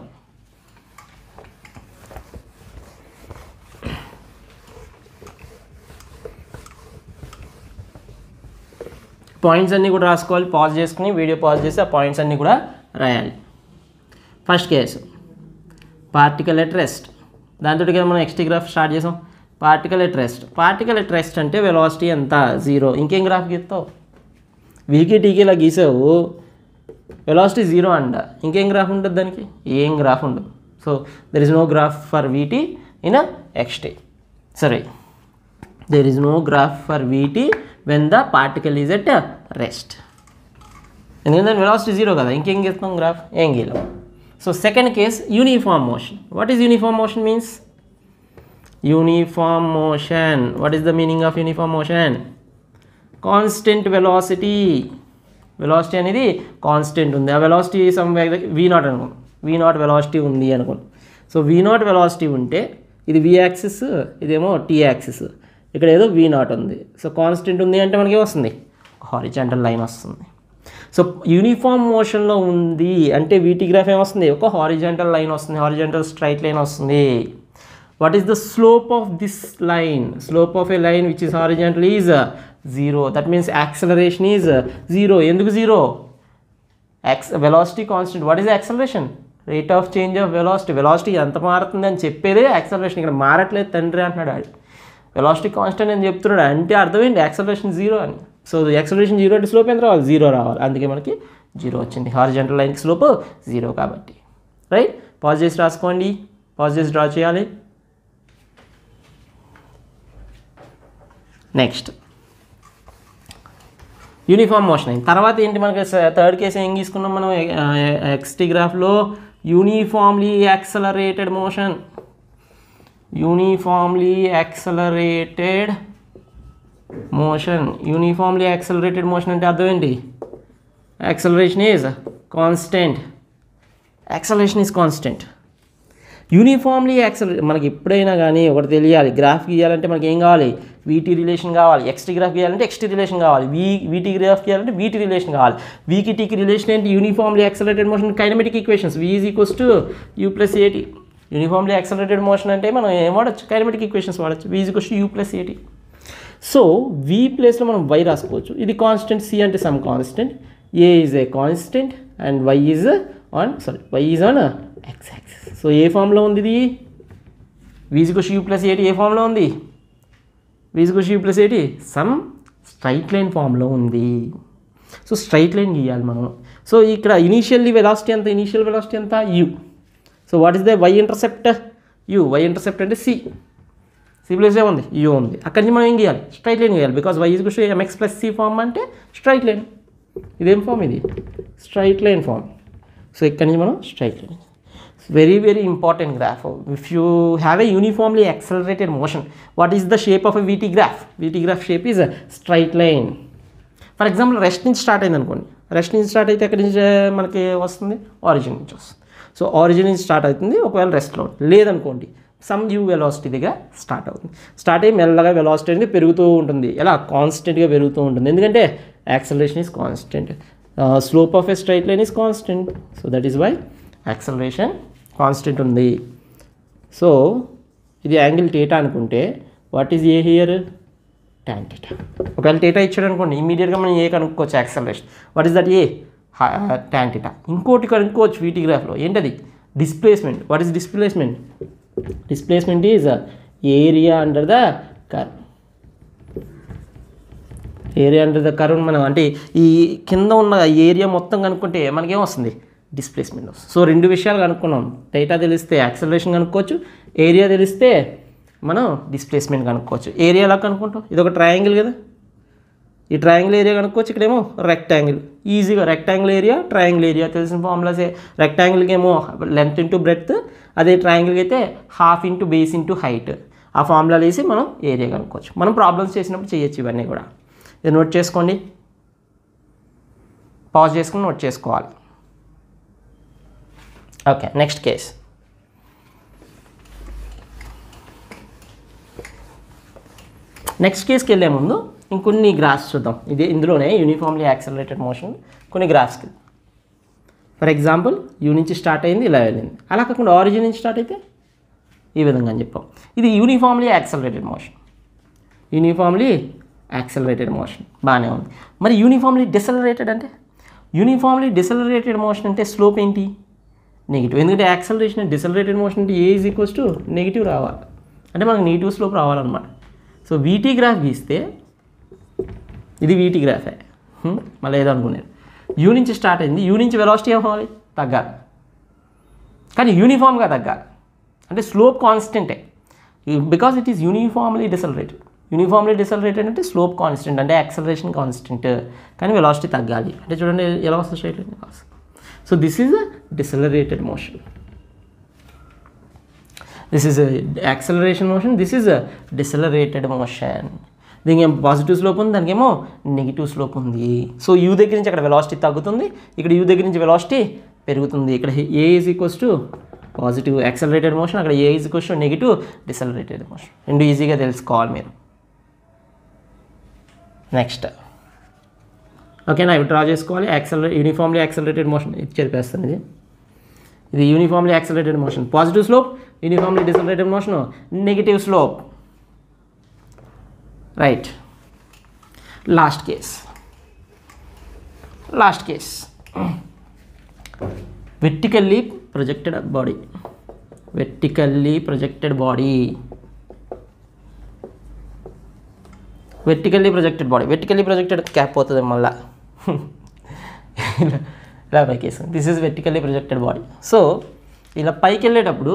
పాయింట్స్ అన్నీ కూడా రాసుకోవాలి పాజ్ చేసుకుని వీడియో పాజ్ చేసి ఆ పాయింట్స్ అన్నీ కూడా రాయాలి first case particle at rest దాంతో కదా మనం ఎక్స్టీ గ్రాఫ్ స్టార్ట్ చేసాం particle at rest particle at rest అంటే వెలాసిటీ ఎంత జీరో ఇంకేం గ్రాఫ్ గీస్తావు వీకి టీకి ఇలా గీసావు వెలాసిటీ జీరో అంట ఇంకేం గ్రాఫ్ ఉంటుంది దానికి ఏం గ్రాఫ్ ఉండదు so there is no graph for v t in x t సరే there is no graph for v t when the particle is at rest ఎందుకంటే వెలాసిటీ జీరో కదా ఇంకేం గీస్తాం గ్రాఫ్ ఏం గీయలేం so second case uniform motion what is uniform motion means uniform motion what is the meaning of uniform motion constant velocity velocity అనేది constant ఉంది ఆ velocity some v naught అనుకోండి వీ నాట్ వెలాసిటీ ఉంది అనుకోండి so v naught velocity ఉంటే ఇది v axis ఇదేమో t axis ఇక్కడ ఏదో వీ నాట్ ఉంది సో కాన్స్టెంట్ ఉంది అంటే మనకి వస్తుంది హారిజాంటల్ లైన్ వస్తుంది సో యూనిఫామ్ మోషన్లో ఉంది అంటే వీటి గ్రాఫ్ ఏమొస్తుంది ఒక హారిజాంటల్ లైన్ వస్తుంది హారిజాంటల్ స్ట్రైట్ లైన్ వస్తుంది what is the slope of this line slope of a line which is horizontal is zero that means acceleration is zero ఎందుకు zero యాక్స్ velocity constant what is acceleration rate of change of velocity velocity ఎంత మారుతుంది అని చెప్పేదే acceleration ఇక్కడ మారట్లేదు తండ్రి అంటున్నాడు ఆడు వెలాసిటీ కాన్స్టెంట్ అని చెప్తున్నాడు అంటే అర్థమైంది యాక్సలరేషన్ జీరో అని సో యాక్సలరేషన్ జీరో అంటే స్లోప్ ఎంత రావాలి జీరో రావాలి అందుకే మనకి జీరో వచ్చింది హారిజెంటల్ లైన్కి స్లోప్ జీరో కాబట్టి రైట్ పాజ్ చేసి రాసుకోండి పాజ్ చేసి డ్రా చేయాలి నెక్స్ట్ యూనిఫామ్ మోషన్ అయింది తర్వాత ఏంటి మనకి థర్డ్ కేసు ఏం తీసుకున్నాం మనం ఎక్స్టీ గ్రాఫ్లో uniformly accelerated motion uniformly accelerated motion uniformly accelerated motion అంటే అర్థం ఏంటి acceleration is constant acceleration is constant uniformly accel మనకి ఎప్పుడైనా కానీ ఒకటి తెలియాలి గ్రాఫ్ గీయాలంటే మనకి ఏం కావాలి వీటీ రిలేషన్ కావాలి ఎక్స్టీ గ్రాఫ్ గీయాలంటే ఎక్స్టీ రిలేషన్ కావాలి వీ వీటీ గ్రాఫ్ గీయాలంటే వీటీ రిలేషన్ కావాలి వీకి టీకి రిలేషన్ ఏంటి uniformly accelerated motion kinematic equations v is equals to u plus a t uniformly accelerated motion అంటే మనం ఏం వాడచ్చు కైనమెటిక్ ఈక్వేషన్స్ వాడచ్చు v is equals to u plus a t so v ప్లేస్లో మనం వై రాసుకోవచ్చు ఇది కాన్స్టెంట్ సి అంటే some constant a is a constant and y is on sorry y is on x axis so a ఫామ్లో ఉంది ఇది వీజికోష్ u plus ఏటి a ఫామ్లో ఉంది వీజికోష్ u plus a t some straight line ఫామ్లో ఉంది సో స్ట్రైట్ లైన్ గీయాలి మనం సో ఇక్కడ ఇనీషియల్లీ వెలాసిటీ ఎంత ఇనీషియల్ వెలాసిటీ ఎంత u so what is the y intercept u y intercept అంటే సి సి ప్లస్ ఏముంది యూ ఉంది అక్కడి నుంచి మనం ఏం గీయాలి స్ట్రైట్ లైన్ గీయాలి because y is m x plus c form అంటే స్ట్రైట్ లైన్ ఇదేం ఫామ్ ఇది స్ట్రైట్ లైన్ ఫామ్ సో ఇక్కడి నుంచి మనం straight line very very important graph if you have a uniformly accelerated motion what is the shape of a v t graph v t graph shape is straight line for example rest నుంచి start అయింది అనుకోండి rest నుంచి start అయితే ఎక్కడి నుంచి మనకి వస్తుంది origin నుంచి వస్తుంది సో ఆరిజిన్ నుంచి స్టార్ట్ అవుతుంది ఒకవేళ రెస్ట్లో లేదనుకోండి సమ్ యూ వెలాసిటీ దగ్గర స్టార్ట్ అవుతుంది స్టార్ట్ అయ్యి మెల్లగా వెలాసిటీ అనేది పెరుగుతూ ఉంటుంది ఎలా కాన్స్టెంట్గా పెరుగుతూ ఉంటుంది ఎందుకంటే acceleration is constant slope of a straight line is constant so that is why acceleration constant ఉంది సో ఇది యాంగిల్ టేటా అనుకుంటే what is a here tan theta ఒకవేళ టేటా ఇచ్చాడు అనుకోండి ఇమీడియట్గా మనం ఏ కనుక్కోవచ్చు acceleration what is that a tan theta ఇంకోటి కనుక్కోవచ్చు వీటి గ్రాఫ్లో ఏంటది displacement what is displacement displacement is area under the curve area under the curve మనం అంటే ఈ కింద ఉన్న ఏరియా మొత్తం కనుక్కుంటే మనకేం వస్తుంది డిస్ప్లేస్మెంట్ వస్తుంది సో రెండు విషయాలు కనుక్కున్నాం డేటా తెలిస్తే యాక్సలరేషన్ కనుక్కోవచ్చు ఏరియా తెలిస్తే మనం డిస్ప్లేస్మెంట్ కనుక్కోవచ్చు ఏరియా ఎలా కనుక్కుంటాం ఇది ఒక ట్రయాంగిల్ కదా ఈ ట్రయాంగిల్ ఏరియా కనుక్కోవచ్చు ఇక్కడేమో రెక్టాంగిల్ ఈజీగా రెక్టాంగిల్ ఏరియా ట్రయాంగిల్ ఏరియా తెలిసిన ఫార్ములాసే రెక్టాంగిల్కి ఏమో లెంత్ ఇంటూ బ్రెడ్త్ అదే ట్రయాంగిల్కి అయితే half into base into height ఆ ఫార్ములాలు వేసి మనం ఏరియా కనుక్కోవచ్చు మనం ప్రాబ్లమ్స్ చేసినప్పుడు చేయొచ్చు ఇవన్నీ కూడా ఇది నోట్ చేసుకోండి పాజ్ చేసుకుని నోట్ చేసుకోవాలి ఓకే నెక్స్ట్ కేస్ నెక్స్ట్ కేస్కి వెళ్ళే ముందు ఇంకొన్ని గ్రాఫ్స్ చూద్దాం ఇది ఇందులోనే యూనిఫామ్లీ యాక్సలరేటెడ్ మోషన్ కొన్ని గ్రాఫ్స్కి ఫర్ ఎగ్జాంపుల్ యూ నుంచి స్టార్ట్ అయింది ఇలా వెళ్ళింది అలా కాకుండా ఆరిజిన్ నుంచి స్టార్ట్ అయితే ఈ విధంగా అని చెప్పాం ఇది uniformly accelerated motion uniformly accelerated motion బాగానే ఉంది మరి యూనిఫామ్లీ డిసలరేటెడ్ అంటే యూనిఫామ్లీ డిసలరేటెడ్ మోషన్ అంటే స్లోప్ ఏంటి నెగిటివ్ ఎందుకంటే యాక్సలరేషన్ డిసలరేటెడ్ మోషన్ అంటే a is equals to negative రావాలి అంటే మనకు నెగిటివ్ స్లోప్ రావాలన్నమాట సో వీటీ గ్రాఫ్ గీస్తే ఇది వీటీ గ్రాఫే హ్మ్, మళ్ళీ ఏదో అనుకునేది యూ నుంచి స్టార్ట్ అయింది యూ నుంచి వెలాసిటీ ఏమవ్వాలి తగ్గాలి కానీ యూనిఫామ్గా తగ్గాలి అంటే స్లోప్ కాన్స్టెంటే because it is uniformly decelerated uniformly decelerated అంటే స్లోప్ కాన్స్టెంట్ అంటే యాక్సలరేషన్ కాన్స్టెంట్ కానీ వెలాసిటీ తగ్గాలి అంటే చూడండి ఎలా వస్తుంది straight line so this is a decelerated motion this is acceleration motion this is decelerated motion దీనికి ఏం పాజిటివ్ స్లోప్ ఉంది దానికి ఏమో నెగిటివ్ స్లోప్ ఉంది సో యూ దగ్గర నుంచి అక్కడ వెలాసిటీ తగ్గుతుంది ఇక్కడ యూ దగ్గర నుంచి వెలాసిటీ పెరుగుతుంది ఇక్కడ a is equals to positive accelerated motion అక్కడ a is equals to negative decelerated motion రెండు ఈజీగా తెలుసుకోవాలి మీరు నెక్స్ట్ ఓకేనా ఇవి డ్రా చేసుకోవాలి యాక్సలరే యూనిఫామ్లీ యాక్సలరేటెడ్ మోషన్ ఇది చెప్పేస్తాను ఇది ఇది uniformly accelerated motion positive slope uniformly decelerated motion negative slope right last case last case vertically projected body vertically projected body vertically projected body vertically projected క్యాప్ పోతుంది మళ్ళా ఇలా- ఇలా పైకి వేసాను this is vertically projected body so ఇలా పైకి వెళ్ళేటప్పుడు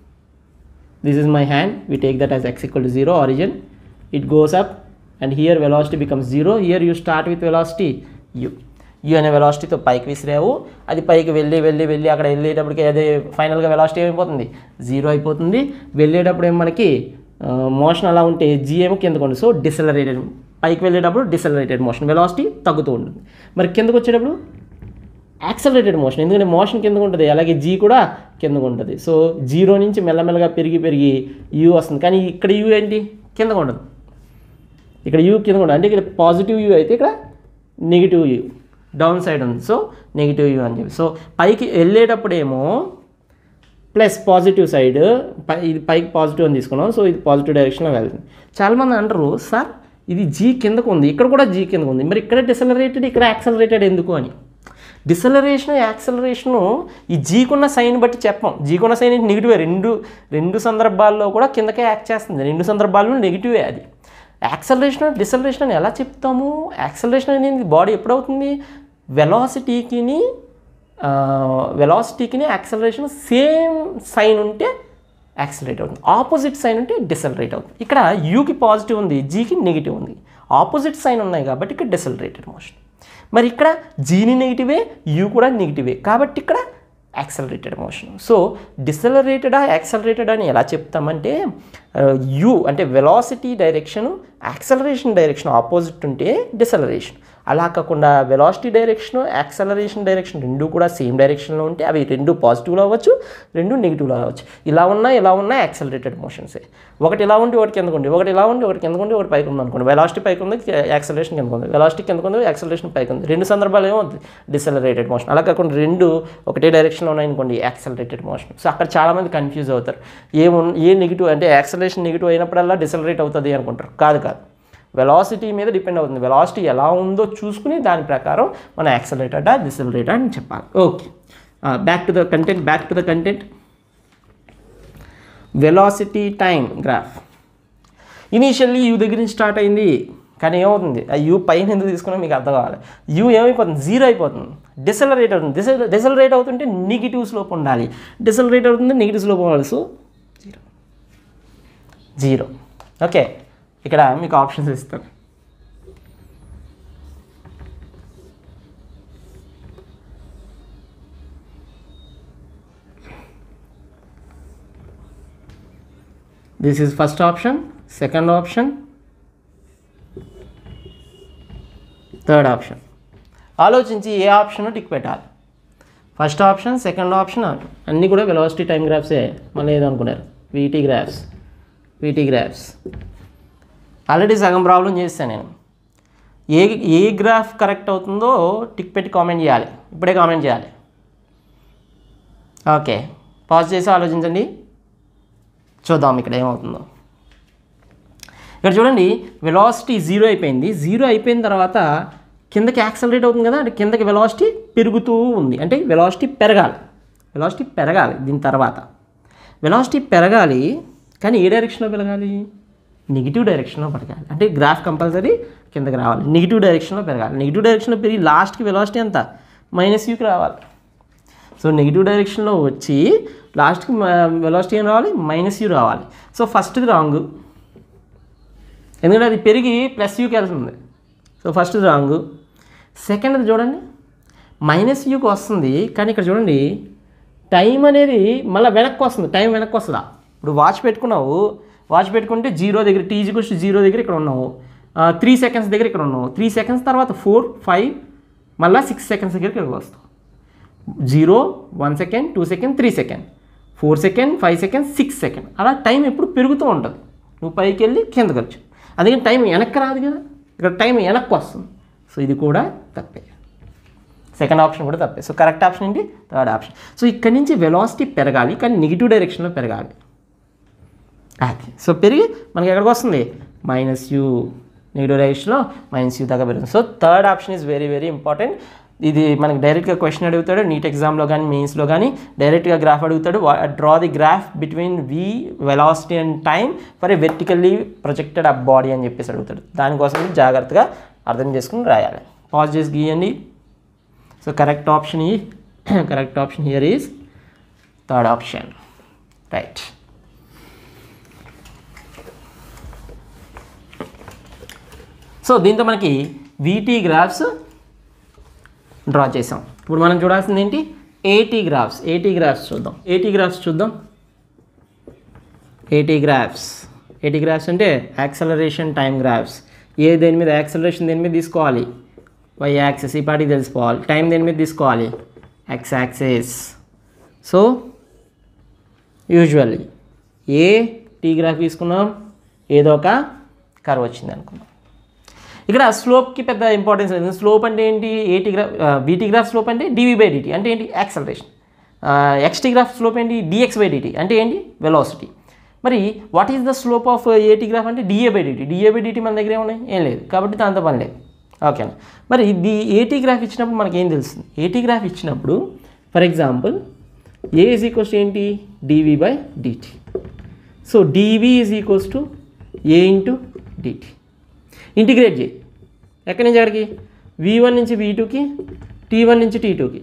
this is my hand we take that as x equal to 0 origin it goes up and here velocity becomes 0 here you start with velocity u u అనే వెలాసిటీతో పైకి విసిరావు అది పైకి వెళ్ళి వెళ్ళి వెళ్ళి అక్కడ వెళ్ళేటప్పటికి అదే ఫైనల్గా వెలాసిటీ ఏమైపోతుంది జీరో అయిపోతుంది వెళ్ళేటప్పుడు ఏమో మనకి మోషన్ అలా ఉంటే జీ ఏమో కిందకు ఉంటుంది సో డిసలరేటెడ్ పైకి వెళ్ళేటప్పుడు డిసలరేటెడ్ మోషన్ వెలాసిటీ తగ్గుతూ ఉంటుంది మరి కిందకు వచ్చేటప్పుడు యాక్సలరేటెడ్ మోషన్ ఎందుకంటే మోషన్ కిందకు ఉంటుంది అలాగే జీ కూడా కిందకు ఉంటుంది సో జీరో నుంచి మెల్లమెల్లగా పెరిగి పెరిగి యూ వస్తుంది కానీ ఇక్కడ యూ ఏంటి కిందకు ఉండదు ఇక్కడ యూ కింద ఉండదు అంటే ఇక్కడ పాజిటివ్ యూ అయితే ఇక్కడ నెగిటివ్ యూ డౌన్ సైడ్ ఉంది సో నెగిటివ్ యూ అని చెప్పి సో పైకి వెళ్ళేటప్పుడేమో ప్లస్ పాజిటివ్ సైడ్ పై ఇది పైకి పాజిటివ్ అని తీసుకున్నాం సో ఇది పాజిటివ్ డైరెక్షన్లో వెళ్తుంది చాలామంది అంటారు సార్ ఇది జీ కిందకు ఉంది ఇక్కడ కూడా జీ కిందకు ఉంది మరి ఇక్కడ డిసలరేటెడ్ ఇక్కడ యాక్సలరేటెడ్ ఎందుకు అని డిసలరేషన్ యాక్సలరేషను ఈ జీకున్న సైన్ బట్టి చెప్పం జీకున్న సైన్ నెగిటివే రెండు రెండు సందర్భాల్లో కూడా కిందకే యాక్ట్ చేస్తుంది రెండు సందర్భాల్లో నెగిటివే అది యాక్సలరేషన్ డిసలరేషన్ అని ఎలా చెప్తాము యాక్సలరేషన్ అనేది బాడీ ఎప్పుడవుతుంది వెలాసిటీకిని వెలాసిటీకిని యాక్సలరేషన్ సేమ్ సైన్ ఉంటే యాక్సలరేట్ అవుతుంది ఆపోజిట్ సైన్ ఉంటే డిసలరేట్ అవుతుంది ఇక్కడ యూకి పాజిటివ్ ఉంది జీకి నెగిటివ్ ఉంది ఆపోజిట్ సైన్ ఉన్నాయి కాబట్టి ఇక్కడ డిసలరేటెడ్ మోషన్ మరి ఇక్కడ జీని నెగిటివే యూ కూడా నెగిటివే కాబట్టి ఇక్కడ యాక్సలరేటెడ్ మోషన్ సో డిసలరేటెడా యాక్సలరేటెడ్ అని ఎలా చెప్తామంటే యూ అంటే velocity direction acceleration direction opposite ఉంటే డిసలరేషన్ అలా కాకుండా వెలాసిటీ డైరెక్షన్ యాక్సలరేషన్ డైరెక్షన్ రెండు కూడా సేమ్ డైరెక్షన్లో ఉంటే అవి రెండు పాజిటివ్లో అవ్వచ్చు రెండు నెగిటివ్లో అవ్వచ్చు ఇలా ఉన్నా ఇలా ఉన్నా యాక్సలరేటెడ్ మోషన్సే ఒకటి ఇలా ఉండి ఒకటి కిందకు ఉంది ఒకటి ఇలా ఉండి ఒకటి కిందకు ఉంది ఒకటి పైకి ఉంది అనుకోండి వెలాసిటీ పైకి ఉంది యాక్సలరేషన్ కిందకు ఉంది వెలాసిటీ కిందకు ఉంది యాక్సలరేషన్ పైకి ఉంది రెండు సందర్భాలు ఏమో డిసలరేటెడ్ మోషన్ అలా కాకుండా రెండు ఒకటే డైరెక్షన్లో ఉన్నాయి అనుకోండి యాక్సలరేటెడ్ మోషన్ సో అక్కడ చాలామంది కన్ఫ్యూజ్ అవుతారు ఏము ఏ నెగిటివ్ అంటే యాక్సలరేషన్ నెగిటివ్ అయినప్పుడల్లా డిసలరేట్ అవుతుంది అనుకుంటారు కాదు కాదు వెలాసిటీ మీద డిపెండ్ అవుతుంది వెలాసిటీ ఎలా ఉందో చూసుకుని దాని ప్రకారం మన యాక్సలరేటా డిసలరేటా అని చెప్పాలి okay back to the content back to the content velocity time graph initially u దగ్గర నుంచి స్టార్ట్ అయింది కానీ ఏమవుతుంది ఆ యూ పైన ఎందుకు తీసుకున్నా మీకు అర్థం కావాలి యూ ఏమైపోతుంది జీరో అయిపోతుంది డిసలరేట్ అవుతుంది డిసల్ డిసలరేట్ అవుతుంటే నెగిటివ్ స్లోప్ ఉండాలి డిసలరేట్ అవుతుంది నెగిటివ్ స్లోప్ ఉండాలి సో జీరో జీరో ఓకే ఇక్కడ మీకు ఆప్షన్స్ ఇస్తాను this is first option second option third option ఆలోచించి ఏ ఆప్షన్ టిక్ పెట్టాలి ఫస్ట్ ఆప్షన్ సెకండ్ ఆప్షన్ అన్నీ కూడా వెలాసిటీ టైం గ్రాఫ్సే మళ్ళీ ఏదో అనుకున్నారు v t graphs v t graphs already సగం ప్రాబ్లం చేస్తాను నేను ఏ ఏ గ్రాఫ్ కరెక్ట్ అవుతుందో టిక్ పెట్టి కామెంట్ చేయాలి ఇప్పుడే కామెంట్ చేయాలి ఓకే పాజ్ చేసి ఆలోచించండి చూద్దాం ఇక్కడ ఏమవుతుందో ఇక్కడ చూడండి వెలాసిటీ జీరో అయిపోయింది జీరో అయిపోయిన తర్వాత కిందకి యాక్సలరేట్ అవుతుంది కదా అంటే కిందకి వెలాసిటీ పెరుగుతూ ఉంది అంటే వెలాసిటీ పెరగాలి వెలాసిటీ పెరగాలి దీని తర్వాత వెలాసిటీ పెరగాలి కానీ ఏ డైరెక్షన్లో పెరగాలి నెగిటివ్ డైరెక్షన్లో పెరగాలి అంటే గ్రాఫ్ కంపల్సరీ కిందకి రావాలి నెగిటివ్ డైరెక్షన్లో పెరగాలి నెగిటివ్ డైరెక్షన్లో పెరిగి లాస్ట్కి వెలాసిటీ ఎంత మైనస్ యూకి రావాలి సో నెగిటివ్ డైరెక్షన్లో వచ్చి లాస్ట్కి వెలాసిటీ ఏం రావాలి మైనస్ యూ రావాలి సో ఫస్ట్ది రాంగ్ ఎందుకంటే అది పెరిగి ప్లస్ యూకి వెళ్తుంది సో ఫస్ట్ రాంగ్ సెకండ్ది చూడండి మైనస్ యూకి వస్తుంది కానీ ఇక్కడ చూడండి టైం అనేది మళ్ళీ వెనక్కి వస్తుంది టైం వెనక్కి వస్తుందా ఇప్పుడు వాచ్ పెట్టుకున్నావు వాచ్ పెట్టుకుంటే జీరో దగ్గర టీజీ వచ్చి జీరో దగ్గర ఇక్కడ ఉన్నావు త్రీ సెకండ్స్ దగ్గర ఇక్కడ ఉన్నావు త్రీ సెకండ్స్ తర్వాత ఫోర్ ఫైవ్ మళ్ళీ సిక్స్ సెకండ్స్ దగ్గర ఇక్కడికి వస్తావు zero one second two second three second four second five second six second అలా టైం ఎప్పుడు పెరుగుతూ ఉంటుంది నువ్వు పైకి వెళ్ళి కిందకి వచ్చి అందుకని టైం వెనక్కి రాదు కదా ఇక్కడ టైం వెనక్కి వస్తుంది సో ఇది కూడా తప్పే సెకండ్ ఆప్షన్ కూడా తప్పే సో కరెక్ట్ ఆప్షన్ ఏంటి థర్డ్ ఆప్షన్ సో ఇక్కడ నుంచి వెలాసిటీ పెరగాలి కానీ నెగిటివ్ డైరెక్షన్లో పెరగాలి అది సో పెరిగి మనకి ఎక్కడికి వస్తుంది మైనస్ యూ నెగిటివ్ డైరెక్షన్లో మైనస్ యూ దాకా పెరుగుతుంది so third option is very very important ఇది మనకి డైరెక్ట్గా క్వశ్చన్ అడుగుతాడు నీట్ ఎగ్జామ్లో కానీ మెయిన్స్లో కానీ డైరెక్ట్గా గ్రాఫ్ అడుగుతాడు draw the graph between v velocity and time for a vertically projected up body అని చెప్పేసి అడుగుతాడు దానికోసం జాగ్రత్తగా అర్థం చేసుకుని రాయాలి పాజ్ చేసి గీయండి సో కరెక్ట్ ఆప్షన్ ఈ correct option here is third option right so దీంతో మనకి వీటీ గ్రాఫ్స్ డ్రా చేసాం ఇప్పుడు మనం చూడాల్సింది ఏంటి ఏటీ గ్రాఫ్స్ ఏటీ గ్రాఫ్స్ చూద్దాం ఏటీ గ్రాఫ్స్ చూద్దాం ఏటీ గ్రాఫ్స్ ఏటీ గ్రాఫ్స్ అంటే యాక్సలరేషన్ టైం గ్రాఫ్స్ ఏ దేని మీద యాక్సలరేషన్ దేని మీద తీసుకోవాలి వై యాక్సెస్ ఈ పాటికి తెలుసుకోవాలి టైం దేని మీద తీసుకోవాలి x axis so usually a t graph తీసుకున్నాం ఏదో ఒక కర్వ్ వచ్చింది అనుకున్నాం ఇక్కడ స్లోప్కి పెద్ద ఇంపార్టెన్స్ లేదు స్లోప్ అంటే ఏంటి ఏటీ గ్రాఫ్ బీటీ గ్రాఫ్ స్లోప్ అంటే డివి బై డిటీ అంటే ఏంటి యాక్సలరేషన్ ఎక్స్టీ గ్రాఫ్ స్లోప్ ఏంటి డిఎక్స్ బై డిటీ అంటే ఏంటి వెలాసిటీ మరి what is the slope of a t graph అంటే da by dt da by dt మన దగ్గర ఏమున్నాయి ఏం లేదు కాబట్టి దాంతో పని లేదు ఓకేనా మరి ది ఏటీ గ్రాఫ్ ఇచ్చినప్పుడు మనకి ఏం తెలుస్తుంది ఏటీ గ్రాఫ్ ఇచ్చినప్పుడు for example a is equals ఏంటి dv by dt so dv is equals to a into dt integrate చేయి ఎక్కడి నుంచి ఎక్కడికి వి వన్ నుంచి వి టూకి టీ వన్ నుంచి టీ టూకి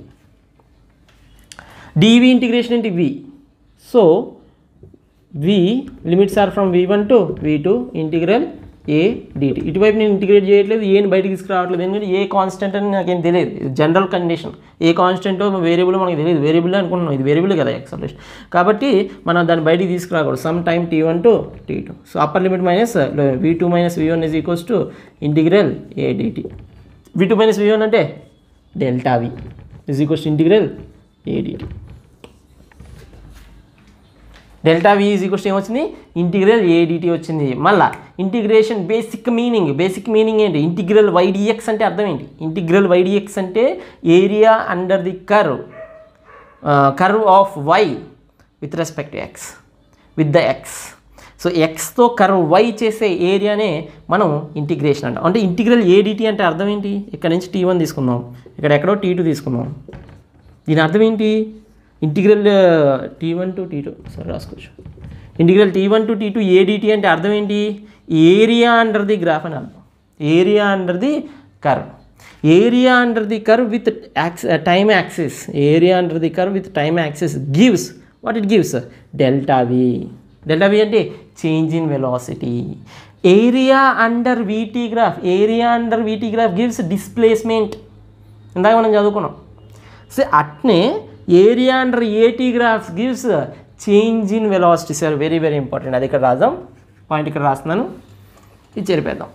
డివి ఇంటిగ్రేషన్ ఏంటి v so v limits are from v one to v two integral a dt ఇటువైపు నేను ఇంటిగ్రేట్ చేయట్లేదు ఏని బయటికి తీసుకురావట్లేదు ఎందుకంటే ఏ కాన్స్టెంట్ అని నాకేం తెలియదు general condition a constant variable మనకి తెలియదు వేరియబుల్ అనుకుంటున్నాం ఇది వేరియబుల్ కదా ఎక్సలేషన్ కాబట్టి మనం దాన్ని బయటికి తీసుకురాకూడదు some time t one to t two so upper limit minus v two minus v one is equals to integral a dt v two minus v one అంటే delta v is equals to integral a dt delta v is equals ఏమొచ్చింది integral a dt వచ్చింది మళ్ళా integration basic meaning basic meaning ఏంటి integral y dx అంటే అర్థం ఏంటి integral y dx అంటే area under the curve curve of why with respect to x with the x so ఎక్స్తో curve y చేసే ఏరియానే మనం ఇంటిగ్రేషన్ అంటాం అంటే ఇంటిగ్రల్ ఏడిటి అంటే అర్థం ఏంటి ఇక్కడ నుంచి టీ వన్ తీసుకుందాం ఇక్కడ ఎక్కడో టీ టూ తీసుకుందాం దీని అర్థం ఏంటి integral t one to t two సరే రాసుకోవచ్చు integral t one to t two a dt అంటే అర్థం ఏంటి ఏరియా అండర్ ది గ్రాఫ్ అని అర్థం area under the curve area under the curve with axe time axis area under the curve with time axis gives what it gives delta v delta v అంటే change in velocity area under v t graph area under v t graph gives displacement ఇందాక మనం చదువుకున్నాం so అట్నే area under a t graphs gives change in velocity sir very very important అది ఇక్కడ రాద్దాం point ఇక్కడ రాస్తున్నాను ఇది చెరిపేద్దాం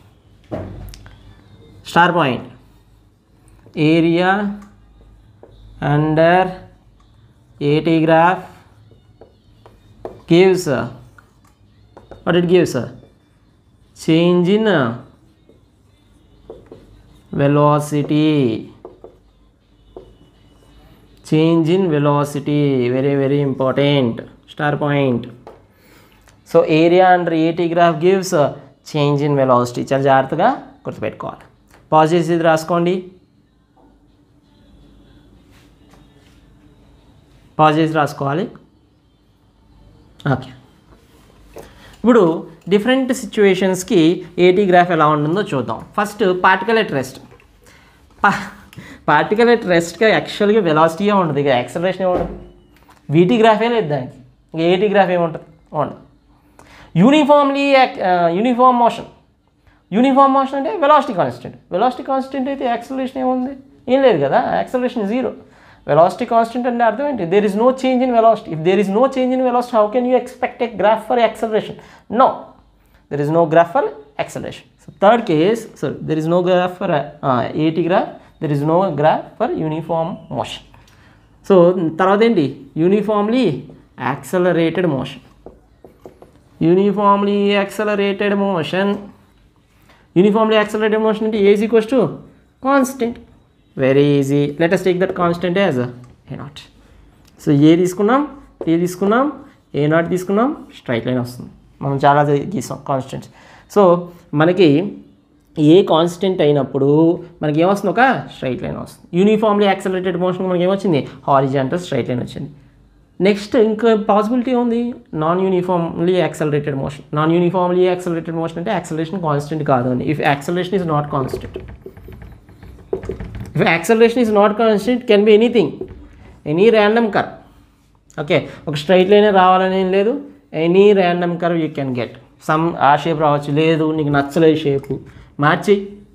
star point area under a t graph gives uh, what it gives uh, change in uh, velocity change in velocity very very important star point so area under a t graph gives change in velocity చాలా జాగ్రత్తగా గుర్తుపెట్టుకోవాలి pause చేసి ఇది రాసుకోండి pause చేసి రాసుకోవాలి okay ఇప్పుడు different సిచ్యువేషన్స్కి ఏటీ గ్రాఫ్ ఎలా ఉంటుందో చూద్దాం ఫస్ట్ పార్టికల్ ఎట్ రెస్ట్ పా పార్టికల్ ఎట్ రెస్ట్గా యాక్చువల్గా వెలాసిటీయే ఉంటుంది ఇక యాక్సలరేషన్ ఏముంటుంది వీటీ గ్రాఫే లేదు దానికి ఇంకా ఏటీ గ్రాఫ్ ఏముంటుంది ఉండదు uniformly uniform motion uniform motion అంటే వెలాసిటీ కాన్స్టెంట్ వెలాసిటీ కాన్స్టెంట్ అయితే యాక్సలరేషన్ ఏముంది ఏం లేదు కదా యాక్సలరేషన్ జీరో వెలాసిటీ కాన్స్టెంట్ అంటే అర్థం ఏంటి there is no change in velocity if there is no change in velocity how can you expect a graph for acceleration no there is no graph for acceleration so third case so there is no graph for a t graph there is no graph for uniform motion so తర్వాత ఏంటి uniformly accelerated motion uniformly accelerated motion uniformly accelerated motion అంటే a is equals to constant very easy latest take that constant as a naught so a తీసుకున్నాం t తీసుకున్నాం a naught తీసుకున్నాం straight line వస్తుంది మనం చాలా గీసాం constants so మనకి a constant అయినప్పుడు మనకి ఏమొస్తుంది ఒక స్ట్రైట్ లైన్ వస్తుంది యూనిఫామ్లీ యాక్సలరేటెడ్ మోషన్ మనకి ఏమొచ్చింది హారిజాంటల్ స్ట్రైట్ లైన్ వచ్చింది నెక్స్ట్ ఇంకా పాసిబిలిటీ ఉంది non uniformly accelerated motion non uniformly accelerated motion అంటే యాక్సలరేషన్ కాన్స్టెంట్ కాదు అని if acceleration is not constant if acceleration is not constant can be anything any random కర్ okay ఒక straight లైనే రావాలని ఏం లేదు any random curve you can get some uh shape రావచ్చు లేదు నీకు నచ్చలేదు షేపు మార్చి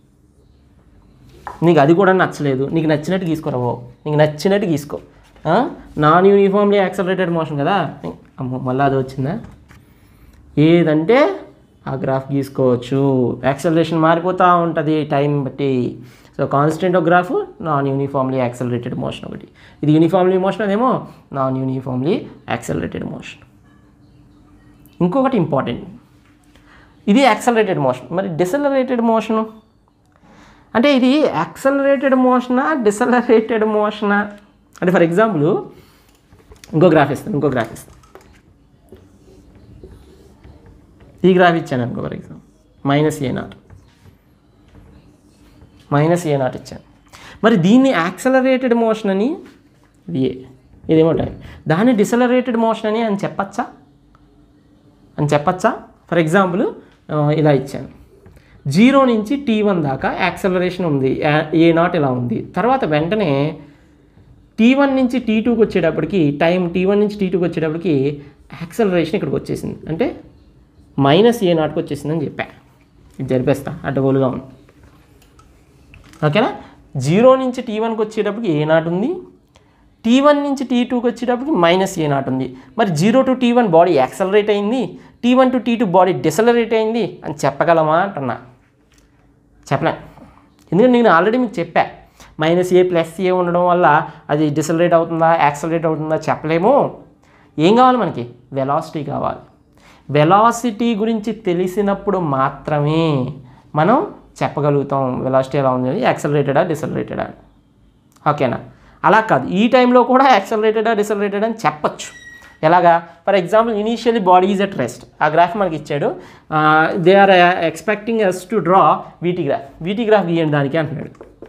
నీకు అది కూడా నచ్చలేదు నీకు నచ్చినట్టు గీసుకోరావు నీకు నచ్చినట్టు గీసుకో నాన్ యూనిఫామ్లీ యాక్సలరేటెడ్ మోషన్ కదా అమ్మో మళ్ళీ అది వచ్చిందా ఏదంటే ఆ గ్రాఫ్ గీసుకోవచ్చు యాక్సలరేషన్ మారిపోతూ ఉంటుంది టైం బట్టి సో కాన్స్టెంట్ ఒక graph non uniformly accelerated motion ఒకటి ఇది యూనిఫామ్లీ మోషన్ అదేమో నాన్ యూనిఫామ్లీ యాక్సలరేటెడ్ మోషన్ ఇంకొకటి ఇంపార్టెంట్ ఇది యాక్సలరేటెడ్ మోషన్ మరి డిసలరేటెడ్ మోషను అంటే ఇది యాక్సలరేటెడ్ మోషనా డిసలరేటెడ్ మోషనా అంటే ఫర్ ఎగ్జాంపుల్ ఇంకో గ్రాఫ్ ఇస్తాను ఇంకో గ్రాఫ్ ఇస్తాను ఈ గ్రాఫ్ ఇచ్చాను అనుకో for example minus a naught minus a naught ఇచ్చాను మరి దీన్ని యాక్సలరేటెడ్ మోషన్ అని ఇది ఏ ఇదేమో టైం దాన్ని డిసలరేటెడ్ మోషన్ అని అని చెప్పచ్చా అని చెప్పచ్చా ఫర్ ఎగ్జాంపుల్ ఇలా ఇచ్చాను జీరో నుంచి టీ వన్ దాకా యాక్సలరేషన్ ఉంది ఏ నాట్ ఇలా ఉంది తర్వాత వెంటనే టీ వన్ నుంచి టీ టూకి వచ్చేటప్పటికి టైం టీ వన్ నుంచి టీ టూకి వచ్చేటప్పటికి యాక్సలరేషన్ ఇక్కడికి వచ్చేసింది అంటే మైనస్ ఏ నాట్కి వచ్చేసిందని చెప్పా ఇది జరిపేస్తా అడ్డగోలుగా ఉంది ఓకేనా జీరో నుంచి టీ వన్కి వచ్చేటప్పటికి ఏ నాట్ ఉంది టీ వన్ నుంచి టీ టూకి వచ్చేటప్పటికి మైనస్ ఏ నాట్ ఉంది మరి zero to t one body accelerate అయింది t one to t two body decelerate అయింది అని చెప్పగలమా అంటున్నా చెప్పలే ఎందుకంటే నేను ఆల్రెడీ మీకు చెప్పా మైనస్ ఏ ప్లస్ ఏ ఉండడం వల్ల అది డిసలరేట్ అవుతుందా యాక్సలరేట్ అవుతుందా చెప్పలేము ఏం కావాలి మనకి వెలాసిటీ కావాలి వెలాసిటీ గురించి తెలిసినప్పుడు మాత్రమే మనం చెప్పగలుగుతాం వెలాసిటీ ఎలా ఉంది యాక్సలరేటెడా డిసలరేటెడా ఓకేనా అలా కాదు ఈ టైంలో కూడా యాక్సలరేటెడా డిసలరేటెడ్ అని చెప్పచ్చు ఎలాగా for example initially body is at rest ఆ గ్రాఫ్ మనకి ఇచ్చాడు they are expecting us to draw v t graph v t graph గీయండి దానికి అంటున్నాడు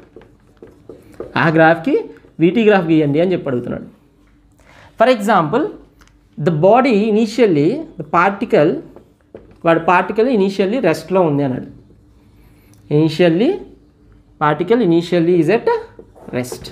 ఆ గ్రాఫ్కి వీటీ గ్రాఫ్ గీయండి అని చెప్పి అడుగుతున్నాడు for example the body initially the particle వాడు పార్టికల్ ఇనీషియల్లీ రెస్ట్లో ఉంది అన్నాడు initially particle initially is at rest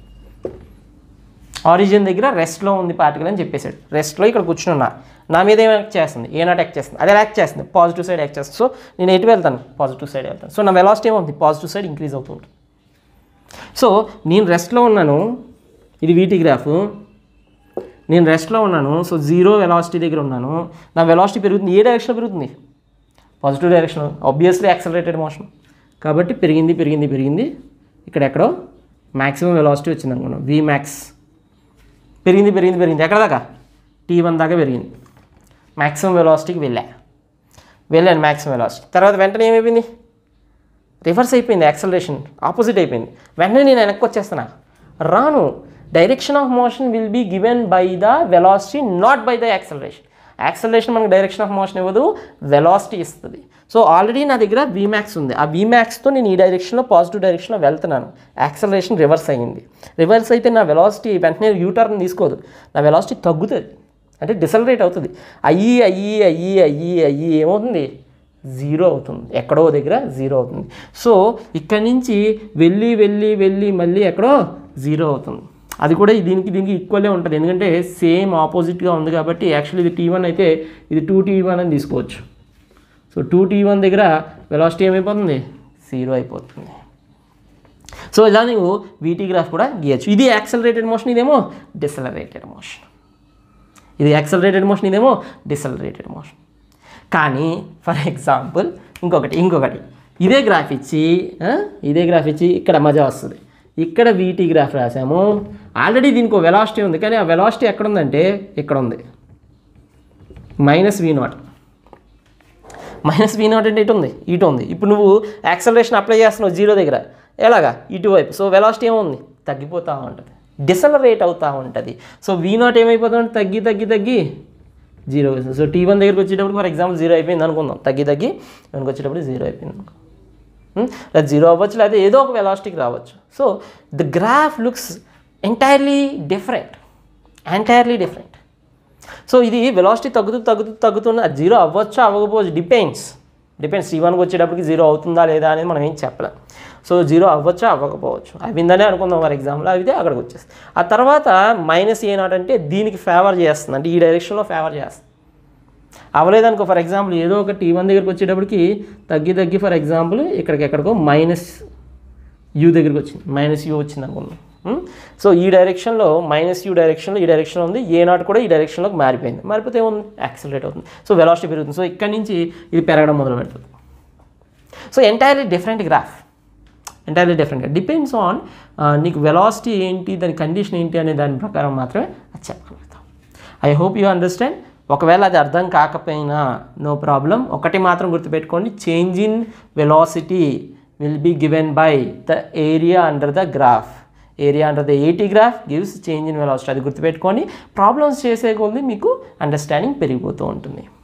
origin దగ్గర రెస్ట్లో ఉంది పార్టికల్ అని చెప్పేశాడు రెస్ట్లో ఇక్కడ కూర్చున్నా నా మీద ఏం యాక్ట్ చేస్తుంది ఏ నాట్ యాక్ట్ చేస్తుంది అదే యాక్ట్ చేస్తుంది పాజిటివ్ సైడ్ యాక్ట్ చేస్తుంది సో నేను ఎటు వెళ్తాను పాజిటివ్ సైడ్ వెళ్తాను సో నా వెలాసిటీ ఏమవుతుంది పాజిటివ్ సైడ్ ఇంక్రీజ్ అవుతుంది సో నేను రెస్ట్లో ఉన్నాను ఇది వీటీ గ్రాఫ్ నేను రెస్ట్లో ఉన్నాను సో జీరో వెలాసిటీ దగ్గర ఉన్నాను నా వెలాసిటీ పెరుగుతుంది ఏ డైరెక్షన్లో పెరుగుతుంది positive direction obviously accelerated motion కాబట్టి పెరిగింది పెరిగింది పెరిగింది ఇక్కడ ఎక్కడో మ్యాక్సిమం వెలాసిటీ వచ్చింది అనుకున్నాం వి మ్యాక్స్ పెరిగింది పెరిగింది పెరిగింది ఎక్కడ దాకా టీ వన్ దాకా పెరిగింది మ్యాక్సిమం వెలాసిటీకి వెళ్ళా వెళ్ళాను మ్యాక్సిమం వెలాసిటీ తర్వాత వెంటనే ఏమైపోయింది రివర్స్ అయిపోయింది యాక్సలరేషన్ ఆపోజిట్ అయిపోయింది వెంటనే నేను వెనక్కి వచ్చేస్తున్నా రాను direction of motion will be given by the velocity not by the acceleration acceleration మనకు డైరెక్షన్ ఆఫ్ మోషన్ ఇవ్వదు వెలాసిటీ ఇస్తుంది సో ఆల్రెడీ నా దగ్గర మ్యాక్స్ ఉంది ఆ మ్యాక్స్తో నేను ఈ డైరెక్షన్లో పాజిటివ్ డైరెక్షన్లో వెళ్తున్నాను యాక్సలరేషన్ రివర్స్ అయ్యింది రివర్స్ అయితే నా వెలాసిటీ వెంటనే యూటర్న్ తీసుకోదు నా వెలాసిటీ తగ్గుతుంది అంటే డిసలరేట్ అవుతుంది అయ్యి అయ్యి అయ్యి అయ్యి అయ్యి ఏమవుతుంది జీరో అవుతుంది ఎక్కడో దగ్గర జీరో అవుతుంది సో ఇక్కడి నుంచి వెళ్ళి వెళ్ళి వెళ్ళి మళ్ళీ ఎక్కడో జీరో అవుతుంది అది కూడా దీనికి దీనికి ఈక్వలే ఉంటుంది ఎందుకంటే సేమ్ ఆపోజిట్గా ఉంది కాబట్టి యాక్చువల్లీ ఇది టీ వన్ అయితే ఇది టూ టీ వన్ అని తీసుకోవచ్చు సో టూ టీ వన్ దగ్గర వెలాసిటీ ఏమైపోతుంది జీరో అయిపోతుంది సో ఇలా నువ్వు వీటీ గ్రాఫ్ కూడా గీయచ్చు ఇది యాక్సలరేటెడ్ మోషన్ ఇదేమో డిసలరేటెడ్ మోషన్ ఇది యాక్సలరేటెడ్ మోషన్ ఇదేమో డిసలరేటెడ్ మోషన్ కానీ ఫర్ ఎగ్జాంపుల్ ఇంకొకటి ఇంకొకటి ఇదే గ్రాఫ్ ఇచ్చి ఆ, ఇదే గ్రాఫ్ ఇచ్చి ఇక్కడ మజా వస్తుంది ఇక్కడ వీటీ గ్రాఫ్ రాసాము ఆల్రెడీ దీనికి ఒక వెలాసిటీ ఉంది కానీ ఆ వెలాసిటీ ఎక్కడ ఉందంటే ఇక్కడ ఉంది minus v naught minus v naught అంటే ఇటు ఉంది ఇటు ఉంది ఇప్పుడు నువ్వు యాక్సలరేషన్ అప్లై చేస్తున్నావు జీరో దగ్గర ఎలాగా ఇటువైపు సో వెలాసిటీ ఏముంది తగ్గిపోతూ ఉంటుంది డిసలరేట్ అవుతూ ఉంటుంది సో వీ నాట్ ఏమైపోతుంది తగ్గి తగ్గి తగ్గి జీరో అవుతుంది సో టీ వన్ దగ్గరికి వచ్చేటప్పుడు ఫర్ ఎగ్జాంపుల్ జీరో అయిపోయింది అనుకుందాం తగ్గి తగ్గి వెనక్కి వచ్చేటప్పుడు జీరో అయిపోయింది అనుకో లేదా జీరో అవ్వచ్చు లేదా ఏదో ఒక వెలాసిటీకి రావచ్చు so the graph looks entirely different entirely different so ఇది వెలాసిటీ తగ్గుతూ తగ్గుతూ తగ్గుతున్న జీరో అవ్వచ్చు అవ్వకపోవచ్చు డిపెండ్స్ డిపెండ్స్ ఈ వన్కి వచ్చేటప్పటికి జీరో అవుతుందా లేదా అనేది మనం ఏం చెప్పలేం సో జీరో అవ్వచ్చు అవ్వకపోవచ్చు అవిందనే అనుకుందాం ఫర్ ఎగ్జాంపుల్ అయితే అక్కడికి వచ్చేస్తుంది ఆ తర్వాత మైనస్ ఏ నాట్ అంటే దీనికి ఫేవర్ చేస్తుంది అంటే ఈ డైరెక్షన్లో ఫేవర్ చేస్తుంది అవ్వలేదనుకో ఫర్ ఎగ్జాంపుల్ ఏదో ఒక టీ వన్ దగ్గరికి వచ్చేటప్పటికి తగ్గి తగ్గి ఫర్ ఎగ్జాంపుల్ ఇక్కడికి ఎక్కడికో మైనస్ యూ దగ్గరికి వచ్చింది మైనస్ యూ వచ్చింది అనుకుందాం ఉమ్, సో ఈ డైరెక్షన్లో మైనస్ యూ డైరెక్షన్లో ఈ డైరెక్షన్ ఉంది ఏ నాట్ కూడా ఈ డైరెక్షన్లోకి మారిపోయింది మారిపోతే ఏముంది యాక్సిలరేట్ అవుతుంది సో వెలాసిటీ పెరుగుతుంది సో ఇక్కడ నుంచి ఇది పెరగడం మొదలు పెడుతుంది so entirely different graph entirely different depends on నీకు వెలాసిటీ ఏంటి దాని కండిషన్ ఏంటి అనే దాని ప్రకారం మాత్రమే అది చెప్పగలుగుతాం ఐ హోప్ యూ అండర్స్టాండ్ ఒకవేళ అది అర్థం కాకపోయినా నో ప్రాబ్లం ఒకటి మాత్రం గుర్తుపెట్టుకోండి change in velocity will be given by the area under the graph area under the a t graph gives change in velocity అది గుర్తుపెట్టుకోండి ప్రాబ్లమ్స్ చేసే కొద్ది మీకు అండర్స్టాండింగ్ పెరిగిపోతూ ఉంటుంది